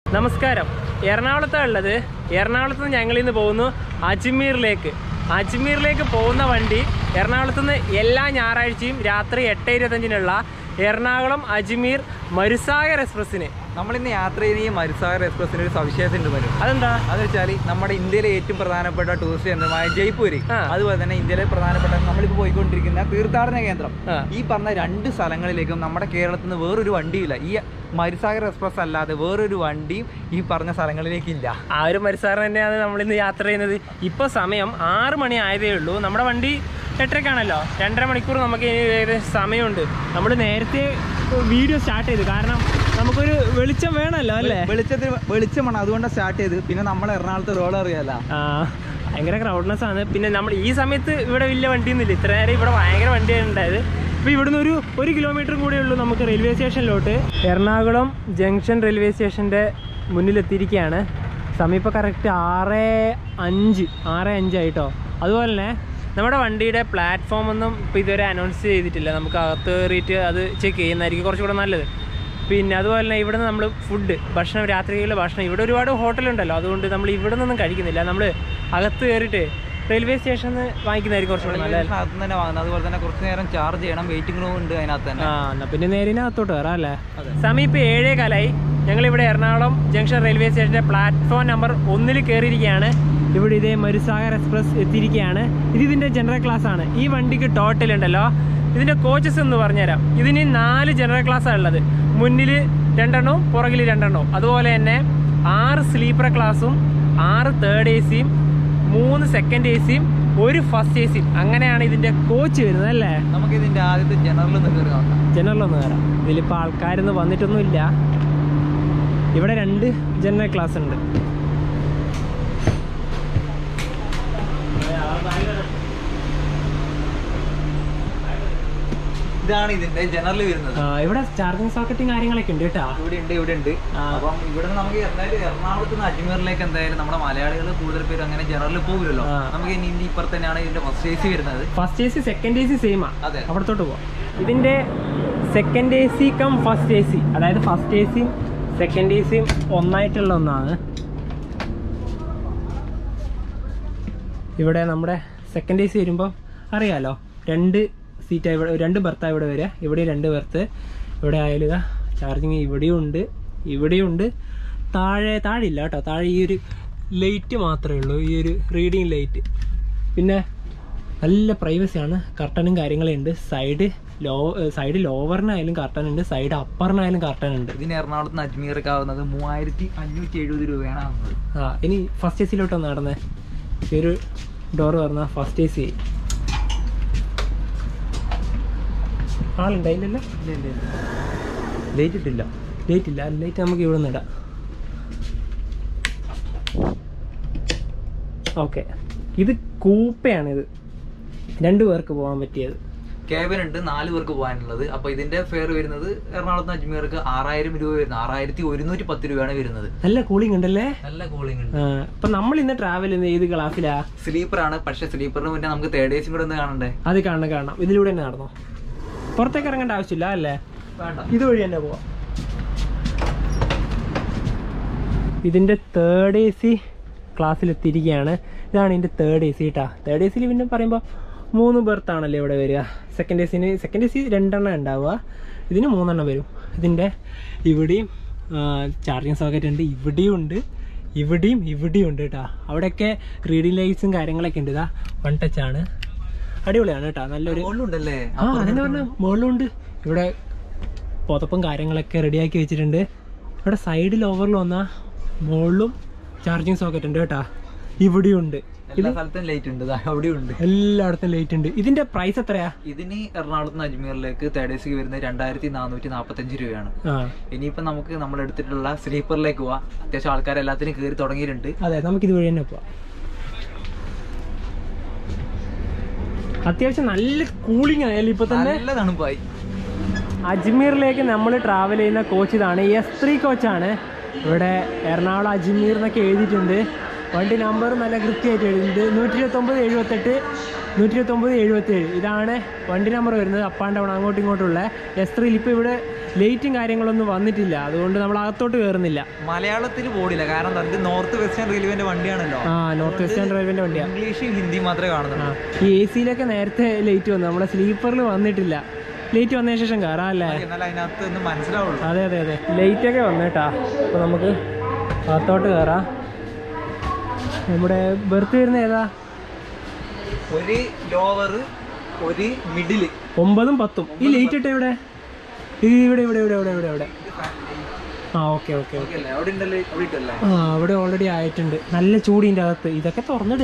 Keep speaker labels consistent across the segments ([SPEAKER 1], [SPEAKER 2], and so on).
[SPEAKER 1] നമസ്കാരം എറണാകുളത്താണ് ഉള്ളത് എറണാകുളത്ത് നിന്ന് ഞങ്ങൾ ഇന്ന് പോകുന്നു അജ്മീറിലേക്ക് അജ്മീറിലേക്ക് പോകുന്ന വണ്ടി എറണാകുളത്ത് നിന്ന് എല്ലാ ഞായറാഴ്ചയും രാത്രി എട്ട് ഇരുപത്തഞ്ചിനുള്ള എറണാകുളം അജ്മീർ മരുസാഗർ എക്സ്പ്രസ്സിന്
[SPEAKER 2] നമ്മളിന്ന് യാത്ര ചെയ്യുന്ന ഈ മരുസാഗർ എക്സ്പ്രസിന് ഒരു സവിശേഷത ഉണ്ട് വരും
[SPEAKER 1] അതെന്താ
[SPEAKER 2] അതെന്ന് വെച്ചാൽ നമ്മുടെ ഇന്ത്യയിലെ ഏറ്റവും പ്രധാനപ്പെട്ട ടൂറിസ്റ്റ് കേന്ദ്രമായ ജയ്പൂര്
[SPEAKER 1] ആ.
[SPEAKER 2] അതുപോലെ തന്നെ ഇന്ത്യയിലെ പ്രധാനപ്പെട്ട നമ്മളിപ്പോൾ പോയിക്കൊണ്ടിരിക്കുന്ന തീർത്ഥാടന കേന്ദ്രം
[SPEAKER 1] ആ.
[SPEAKER 2] ഈ പറഞ്ഞ രണ്ട് സ്ഥലങ്ങളിലേക്കും നമ്മുടെ കേരളത്തിൽ നിന്ന് വേറൊരു വണ്ടിയില്ല ഈ മരുസാഗർ എക്സ്പ്രസ് അല്ലാതെ വേറൊരു വണ്ടിയും ഈ പറഞ്ഞ സ്ഥലങ്ങളിലേക്കില്ല
[SPEAKER 1] ആ ഒരു മരുസാഗർ തന്നെയാണ് നമ്മളിന്ന് യാത്ര ചെയ്യുന്നത് ഇപ്പോൾ സമയം ആറ് മണി ആയതേ ഉള്ളൂ നമ്മുടെ വണ്ടി എട്ടരക്കാണല്ലോ രണ്ടര മണിക്കൂർ നമുക്ക് ഇനി ഏകദേശം സമയമുണ്ട് നമ്മൾ നേരത്തെ വീഡിയോ സ്റ്റാർട്ട് ചെയ്തു കാരണം നമുക്കൊരു വെളിച്ചം വേണമല്ലോ അല്ലേ
[SPEAKER 2] വെളിച്ചത്തിൽ വെളിച്ചമാണ് അതുകൊണ്ടാണ് സ്റ്റാർട്ട് ചെയ്ത് പിന്നെ നമ്മൾ എറണാകുളത്ത് റോഡ് അറിയാലോ
[SPEAKER 1] ആ, ഭയങ്കര ക്രൗഡ്നെസ് ആണ് പിന്നെ നമ്മൾ ഈ സമയത്ത് ഇവിടെ വലിയ വണ്ടിയൊന്നുമില്ല ഇത്ര നേരം ഇവിടെ ഭയങ്കര വണ്ടിയാണ് ഉണ്ടായത് ഇപ്പോൾ ഇവിടുന്ന് ഒരു ഒരു കിലോമീറ്റർ കൂടെ ഉള്ളൂ നമുക്ക് റെയിൽവേ സ്റ്റേഷനിലോട്ട് എറണാകുളം ജംഗ്ഷൻ റെയിൽവേ സ്റ്റേഷൻ്റെ മുന്നിലെത്തിയിരിക്കുകയാണ് സമയം ഇപ്പോൾ കറക്റ്റ് ആറ് അഞ്ച് ആറ് അഞ്ചായിട്ടോ അതുപോലെ തന്നെ നമ്മുടെ വണ്ടിയുടെ പ്ലാറ്റ്ഫോം ഒന്നും ഇപ്പോൾ ഇതുവരെ അനൗൺസ് ചെയ്തിട്ടില്ല നമുക്ക് അകത്ത് കയറിയിട്ട് അത് ചെക്ക് ചെയ്യുന്നതായിരിക്കും കുറച്ചുകൂടെ നല്ലത് പിന്നെ അതുപോലെ തന്നെ ഇവിടെ നിന്ന് നമ്മൾ ഫുഡ് ഭക്ഷണം രാത്രികളിലെ ഭക്ഷണം ഇവിടെ ഒരുപാട് ഹോട്ടലുണ്ടല്ലോ അതുകൊണ്ട് നമ്മൾ ഇവിടെ നിന്നൊന്നും കഴിക്കുന്നില്ല നമ്മൾ അകത്ത് കയറിയിട്ട് റെയിൽവേ സ്റ്റേഷനിൽ നിന്ന് വാങ്ങിക്കുന്നതായിരിക്കും കുറച്ചുകൂടെ നല്ലത്
[SPEAKER 2] അകത്ത് തന്നെ വാങ്ങുന്നത് അതുപോലെ തന്നെ കുറച്ച് നേരം ചാർജ് ചെയ്യണം വെയിറ്റിംഗ് റൂം ഉണ്ട് അതിനകത്ത് തന്നെ
[SPEAKER 1] ആ എന്നാ പിന്നെ നേരിനകത്തോട്ട് കയറാം അല്ലേ
[SPEAKER 2] അതെ.
[SPEAKER 1] സമയം ഇപ്പോൾ ഏഴേ കാലായി ഞങ്ങളിവിടെ എറണാകുളം ജംഗ്ഷൻ റെയിൽവേ സ്റ്റേഷൻ്റെ പ്ലാറ്റ്ഫോം നമ്പർ ഒന്നിൽ കയറിയിരിക്കുകയാണ് ഇവിടെ ഇതേ മരുസാഗർ എക്സ്പ്രസ് എത്തിയിരിക്കുകയാണ് ഇത് ഇതിൻ്റെ ജനറൽ ക്ലാസ് ആണ് ഈ വണ്ടിക്ക് ടോട്ടൽ ഉണ്ടല്ലോ ഇതിൻ്റെ കോച്ചസ് എന്ന് പറഞ്ഞുതരാം ഇതിന് നാല് ജനറൽ ക്ലാസ്സാണ് ഉള്ളത് മുന്നിൽ രണ്ടെണ്ണവും പുറകിൽ രണ്ടെണ്ണവും അതുപോലെ തന്നെ ആറ് സ്ലീപ്പർ ക്ലാസ്സും ആറ് തേർഡ് എ സിയും മൂന്ന് സെക്കൻഡ് എ സിയും ഒരു ഫസ്റ്റ് എ സിയും അങ്ങനെയാണ് ഇതിൻ്റെ കോച്ച് വരുന്നത് അല്ലേ
[SPEAKER 2] നമുക്ക് ഇതിന്റെ ആദ്യത്തെ ജനറൽ ഒന്ന് കയറി നോക്കാം
[SPEAKER 1] ജനറൽ ഒന്ന് കയറാം ഇതിലിപ്പോൾ ആൾക്കാരൊന്നും വന്നിട്ടൊന്നുമില്ല ഇവിടെ രണ്ട് ജനറൽ ക്ലാസ് ഉണ്ട്
[SPEAKER 2] ഇതാണ് ഇതിന്റെ ജനറൽ വരുന്നത്
[SPEAKER 1] ആ, ഇവിടെ ചാർജിങ് സോക്കറ്റും കാര്യങ്ങളൊക്കെ ഉണ്ട് കേട്ടോ
[SPEAKER 2] ഇവിടെ ഉണ്ട് ഇവിടെ ഉണ്ട്
[SPEAKER 1] ആ.
[SPEAKER 2] അപ്പം ഇവിടെ നമുക്ക് എന്തായാലും എറണാകുളത്ത് നിന്ന് അജ്മീറിലേക്ക് എന്തായാലും നമ്മുടെ മലയാളികൾ കൂടുതൽ പേര് അങ്ങനെ ജനറലിൽ പോകുമല്ലോ
[SPEAKER 1] ആ.
[SPEAKER 2] നമുക്ക് ഇനി ഇതിന്റെ ഇപ്പുറത്ത് തന്നെയാണ് ഇതിന്റെ ഫസ്റ്റ് എ സി വരുന്നത്
[SPEAKER 1] first A C second A C സെയിമാ
[SPEAKER 2] അതെ
[SPEAKER 1] അവിടത്തോട്ട് പോവാം ഇതിൻ്റെ second A C cum first A C അതായത് ഫസ്റ്റ് എ സിയും സെക്കൻഡ് എ സിയും ഒന്നായിട്ടുള്ള ഒന്നാണ് ഇവിടെ നമ്മുടെ സെക്കൻഡ് എ സി വരുമ്പോൾ അറിയാലോ രണ്ട് സീറ്റാണ് ഇവിടെ രണ്ട് ബർത്താണ് ഇവിടെ വരിക ഇവിടെ രണ്ട് ബർത്ത് ഇവിടെ ആയാലും ഇതാ ചാർജിങ് ഇവിടെയും ഉണ്ട് ഇവിടെയും ഉണ്ട് താഴെ താഴെ ഇല്ല കേട്ടോ താഴെ ഈ ഒരു ലൈറ്റ് മാത്രമേ ഉള്ളൂ ഈ ഒരു റീഡിങ് ലൈറ്റ് പിന്നെ നല്ല പ്രൈവസിയാണ് കർട്ടനും കാര്യങ്ങളും ഉണ്ട് സൈഡ് ലോ സൈഡ് ലോവറിനായാലും കർട്ടൻ ഉണ്ട് സൈഡ് അപ്പറിനായാലും കർട്ടൻ ഉണ്ട്
[SPEAKER 2] ഇതിന് എറണാകുളത്ത് നിന്ന് അജ്മീറൊക്കെ ആവുന്നത് മൂവായിരത്തി അഞ്ഞൂറ്റി എഴുപത് രൂപയാണ് ആവുന്നത്
[SPEAKER 1] ആ ഇനി ഫസ്റ്റ് എ സിയിലോട്ട് നടന്നേ ഈ ഒരു ഡോർ പറഞ്ഞ ഫസ്റ്റ് എ സി ആളുണ്ടായില്ലല്ലോ
[SPEAKER 2] ലേറ്റ് ഇട്ടില്ല
[SPEAKER 1] ലൈറ്റ് ഇല്ല ലൈറ്റ് നമുക്ക് ഇവിടെ നിന്ന് ഇടാം ഓക്കെ ഇത് കൂപ്പയാണ് ഇത് രണ്ടു പേർക്ക് പോകാൻ പറ്റിയത്
[SPEAKER 2] ക്യാബിൻ ഉണ്ട് നാല് പേർക്ക് പോകാനുള്ളത് അപ്പൊ ഇതിന്റെ ഫെയർ വരുന്നത് എറണാകുളത്ത് നിന്ന് അജ്മീർക്ക് ആറായിരം രൂപ വരുന്നത് ആറായിരത്തി ഒരുന്നൂറ്റി പത്ത് രൂപയാണ് വരുന്നത്
[SPEAKER 1] നല്ല കൂളിംഗ് ഉണ്ടല്ലേ
[SPEAKER 2] നല്ല കൂളിംഗ് ഉണ്ട്
[SPEAKER 1] ആ, അപ്പൊ നമ്മൾ ഇന്ന് ട്രാവൽ ചെയ്യുന്ന ഏത് ക്ലാസ്സിലാ
[SPEAKER 2] സ്ലീപ്പർ ആണ് പക്ഷെ സ്ലീപ്പറിന് മുന്നേ നമുക്ക് തേർഡ് എ സിയും കൂടെ ഒന്ന് കാണണ്ടേ
[SPEAKER 1] അത് കാണണം കാണണം ഇതിലൂടെ തന്നെ നടന്നോ പുറത്തേക്ക് ഇറങ്ങേണ്ട ആവശ്യമില്ല അല്ലേ
[SPEAKER 2] വേണ്ട
[SPEAKER 1] ഇതുവഴി തന്നെ പോവാം ഇതിൻ്റെ തേർഡ് എ സി ക്ലാസ്സിലെത്തിയിരിക്കുകയാണ് ഇതാണ് ഇതിൻ്റെ തേർഡ് എ സി കേട്ടോ തേർഡ് എ സിയിൽ പിന്നെ പറയുമ്പോൾ മൂന്ന് ബെർത്താണല്ലോ ഇവിടെ വരിക സെക്കൻഡ് എ സിന് സെക്കൻഡ് എ സി രണ്ടെണ്ണം ഉണ്ടാവുക ഇതിന് മൂന്നെണ്ണം വരും ഇതിൻ്റെ ഇവിടെയും ചാർജിങ് സോക്കറ്റ് ഉണ്ട് ഇവിടെയും ഉണ്ട് ഇവിടെയും ഇവിടെയും ഉണ്ട് കേട്ടോ അവിടെയൊക്കെ റീഡിങ് ലൈറ്റ്സും കാര്യങ്ങളൊക്കെ ഉണ്ട് ഇതാ വൺ ടച്ച് ആണ് അടിപൊളിയാണ് കേട്ടോ നല്ലൊരു
[SPEAKER 2] ഉണ്ടല്ലേ
[SPEAKER 1] ആ അതന്നെ പറഞ്ഞ മുകളിലുണ്ട് ഇവിടെ പുതപ്പും കാര്യങ്ങളൊക്കെ റെഡിയാക്കി വെച്ചിട്ടുണ്ട് ഇവിടെ സൈഡിൽ ഓവറിൽ വന്ന മുകളിലും ചാർജിങ് സോക്കറ്റ് ഉണ്ട് കേട്ടാ ഇവിടെയുണ്ട്
[SPEAKER 2] എല്ലാ സ്ഥലത്തും ലൈറ്റ് ഉണ്ട് ദാ അവിടെ ഉണ്ട്
[SPEAKER 1] എല്ലായിടത്തും ലൈറ്റ് ഉണ്ട് ഇതിന്റെ പ്രൈസ് എത്രയാ
[SPEAKER 2] ഇതിന് എറണാകുളത്ത് നിന്ന് അജ്മീറിലേക്ക് തേർഡ് എ സിക്ക് വരുന്നത് രണ്ടായിരത്തി നാനൂറ്റി നാൽപ്പത്തഞ്ച് രൂപയാണ്
[SPEAKER 1] ആ
[SPEAKER 2] ഇനിയിപ്പോ നമുക്ക് നമ്മൾ എടുത്തിട്ടുള്ള സ്ലീപ്പറിലേക്ക് പോവാം അത്യാവശ്യം ആൾക്കാർ എല്ലാത്തിനും കയറി തുടങ്ങിയിട്ടുണ്ട്
[SPEAKER 1] അതെ നമുക്ക് ഇത് വഴി തന്നെ പോവാം അത്യാവശ്യം നല്ല കൂളിംഗ് ആയാലും ഇപ്പൊ തന്നെ
[SPEAKER 2] നല്ല തണുപ്പായി
[SPEAKER 1] അജ്മീറിലേക്ക് നമ്മൾ ട്രാവൽ ചെയ്യുന്ന കോച്ച് ഇതാണ് എസ് ത്രീ കോച്ചാണ് ഇവിടെ എറണാകുളം അജ്മീർ എന്നൊക്കെ എഴുതിയിട്ടുണ്ട് വണ്ടി നമ്പർ നല്ല കൃത്യമായിട്ട് എഴുതിയിട്ടുണ്ട് നൂറ്റി ഇരുപത്തൊമ്പത് എഴുപത്തെട്ട് നൂറ്റി ഇരുപത്തൊമ്പത് എഴുപത്തേഴ് ഇതാണ് വണ്ടി നമ്പർ വരുന്നത് അപ്പാൻ ഡൗൺ അങ്ങോട്ടും ഇങ്ങോട്ടുള്ള എസ് ത്രീയിൽ ഇപ്പോൾ ഇവിടെ ലൈറ്റും കാര്യങ്ങളൊന്നും വന്നിട്ടില്ല അതുകൊണ്ട് നമ്മൾ അകത്തോട്ട് കയറുന്നില്ല
[SPEAKER 2] മലയാളത്തിൽ ബോർഡില്ല കാരണം എന്താ, ഇത് നോർത്ത് വെസ്റ്റേൺ റെയിൽവേന്റെ വണ്ടിയാണല്ലോ
[SPEAKER 1] ആ നോർത്ത് വെസ്റ്റേൺ റെയിൽവേൻ്റെ വണ്ടിയാണ്
[SPEAKER 2] ഇംഗ്ലീഷും ഹിന്ദി മാത്രമേ
[SPEAKER 1] ആ
[SPEAKER 2] കാണുന്നുള്ളൂ
[SPEAKER 1] ഈ എ സിയിലൊക്കെ നേരത്തെ ലൈറ്റ് വന്നു നമ്മളെ സ്ലീപ്പറിൽ വന്നിട്ടില്ല ലൈറ്റ് വന്നതിന് ശേഷം കയറാം അല്ലേ
[SPEAKER 2] എന്നാൽ അതിനകത്ത് ഒന്ന് മനസ്സിലാവുള്ളൂ
[SPEAKER 1] അതെ അതെ അതെ ലൈറ്റൊക്കെ വന്നേട്ടാ അപ്പോൾ നമുക്ക് അകത്തോട്ട് കയറാം നമ്മുടെ ബെർത്ത് വരുന്ന ഏതാ
[SPEAKER 2] ഒരു ലോവർ ഒരു മിഡില്
[SPEAKER 1] ഒമ്പതും പത്തും ഈ ലൈറ്റ് ഇട്ട ഇവിടെ ഇത് ഇവിടെ ഇവിടെ ഇവിടെ ഇവിടെ ഇവിടെ ഇവിടെ ആ ഓക്കെ ഓക്കെ ഓക്കെ
[SPEAKER 2] അല്ലേ അവിടെ ഉണ്ടല്ലേ അവിടെ ഇട്ടല്ലേ
[SPEAKER 1] ആ അവിടെ ഓൾറെഡി ആയിട്ടുണ്ട് നല്ല ചൂടിൻ്റെ അകത്ത് ഇതൊക്കെ തുറന്നിട്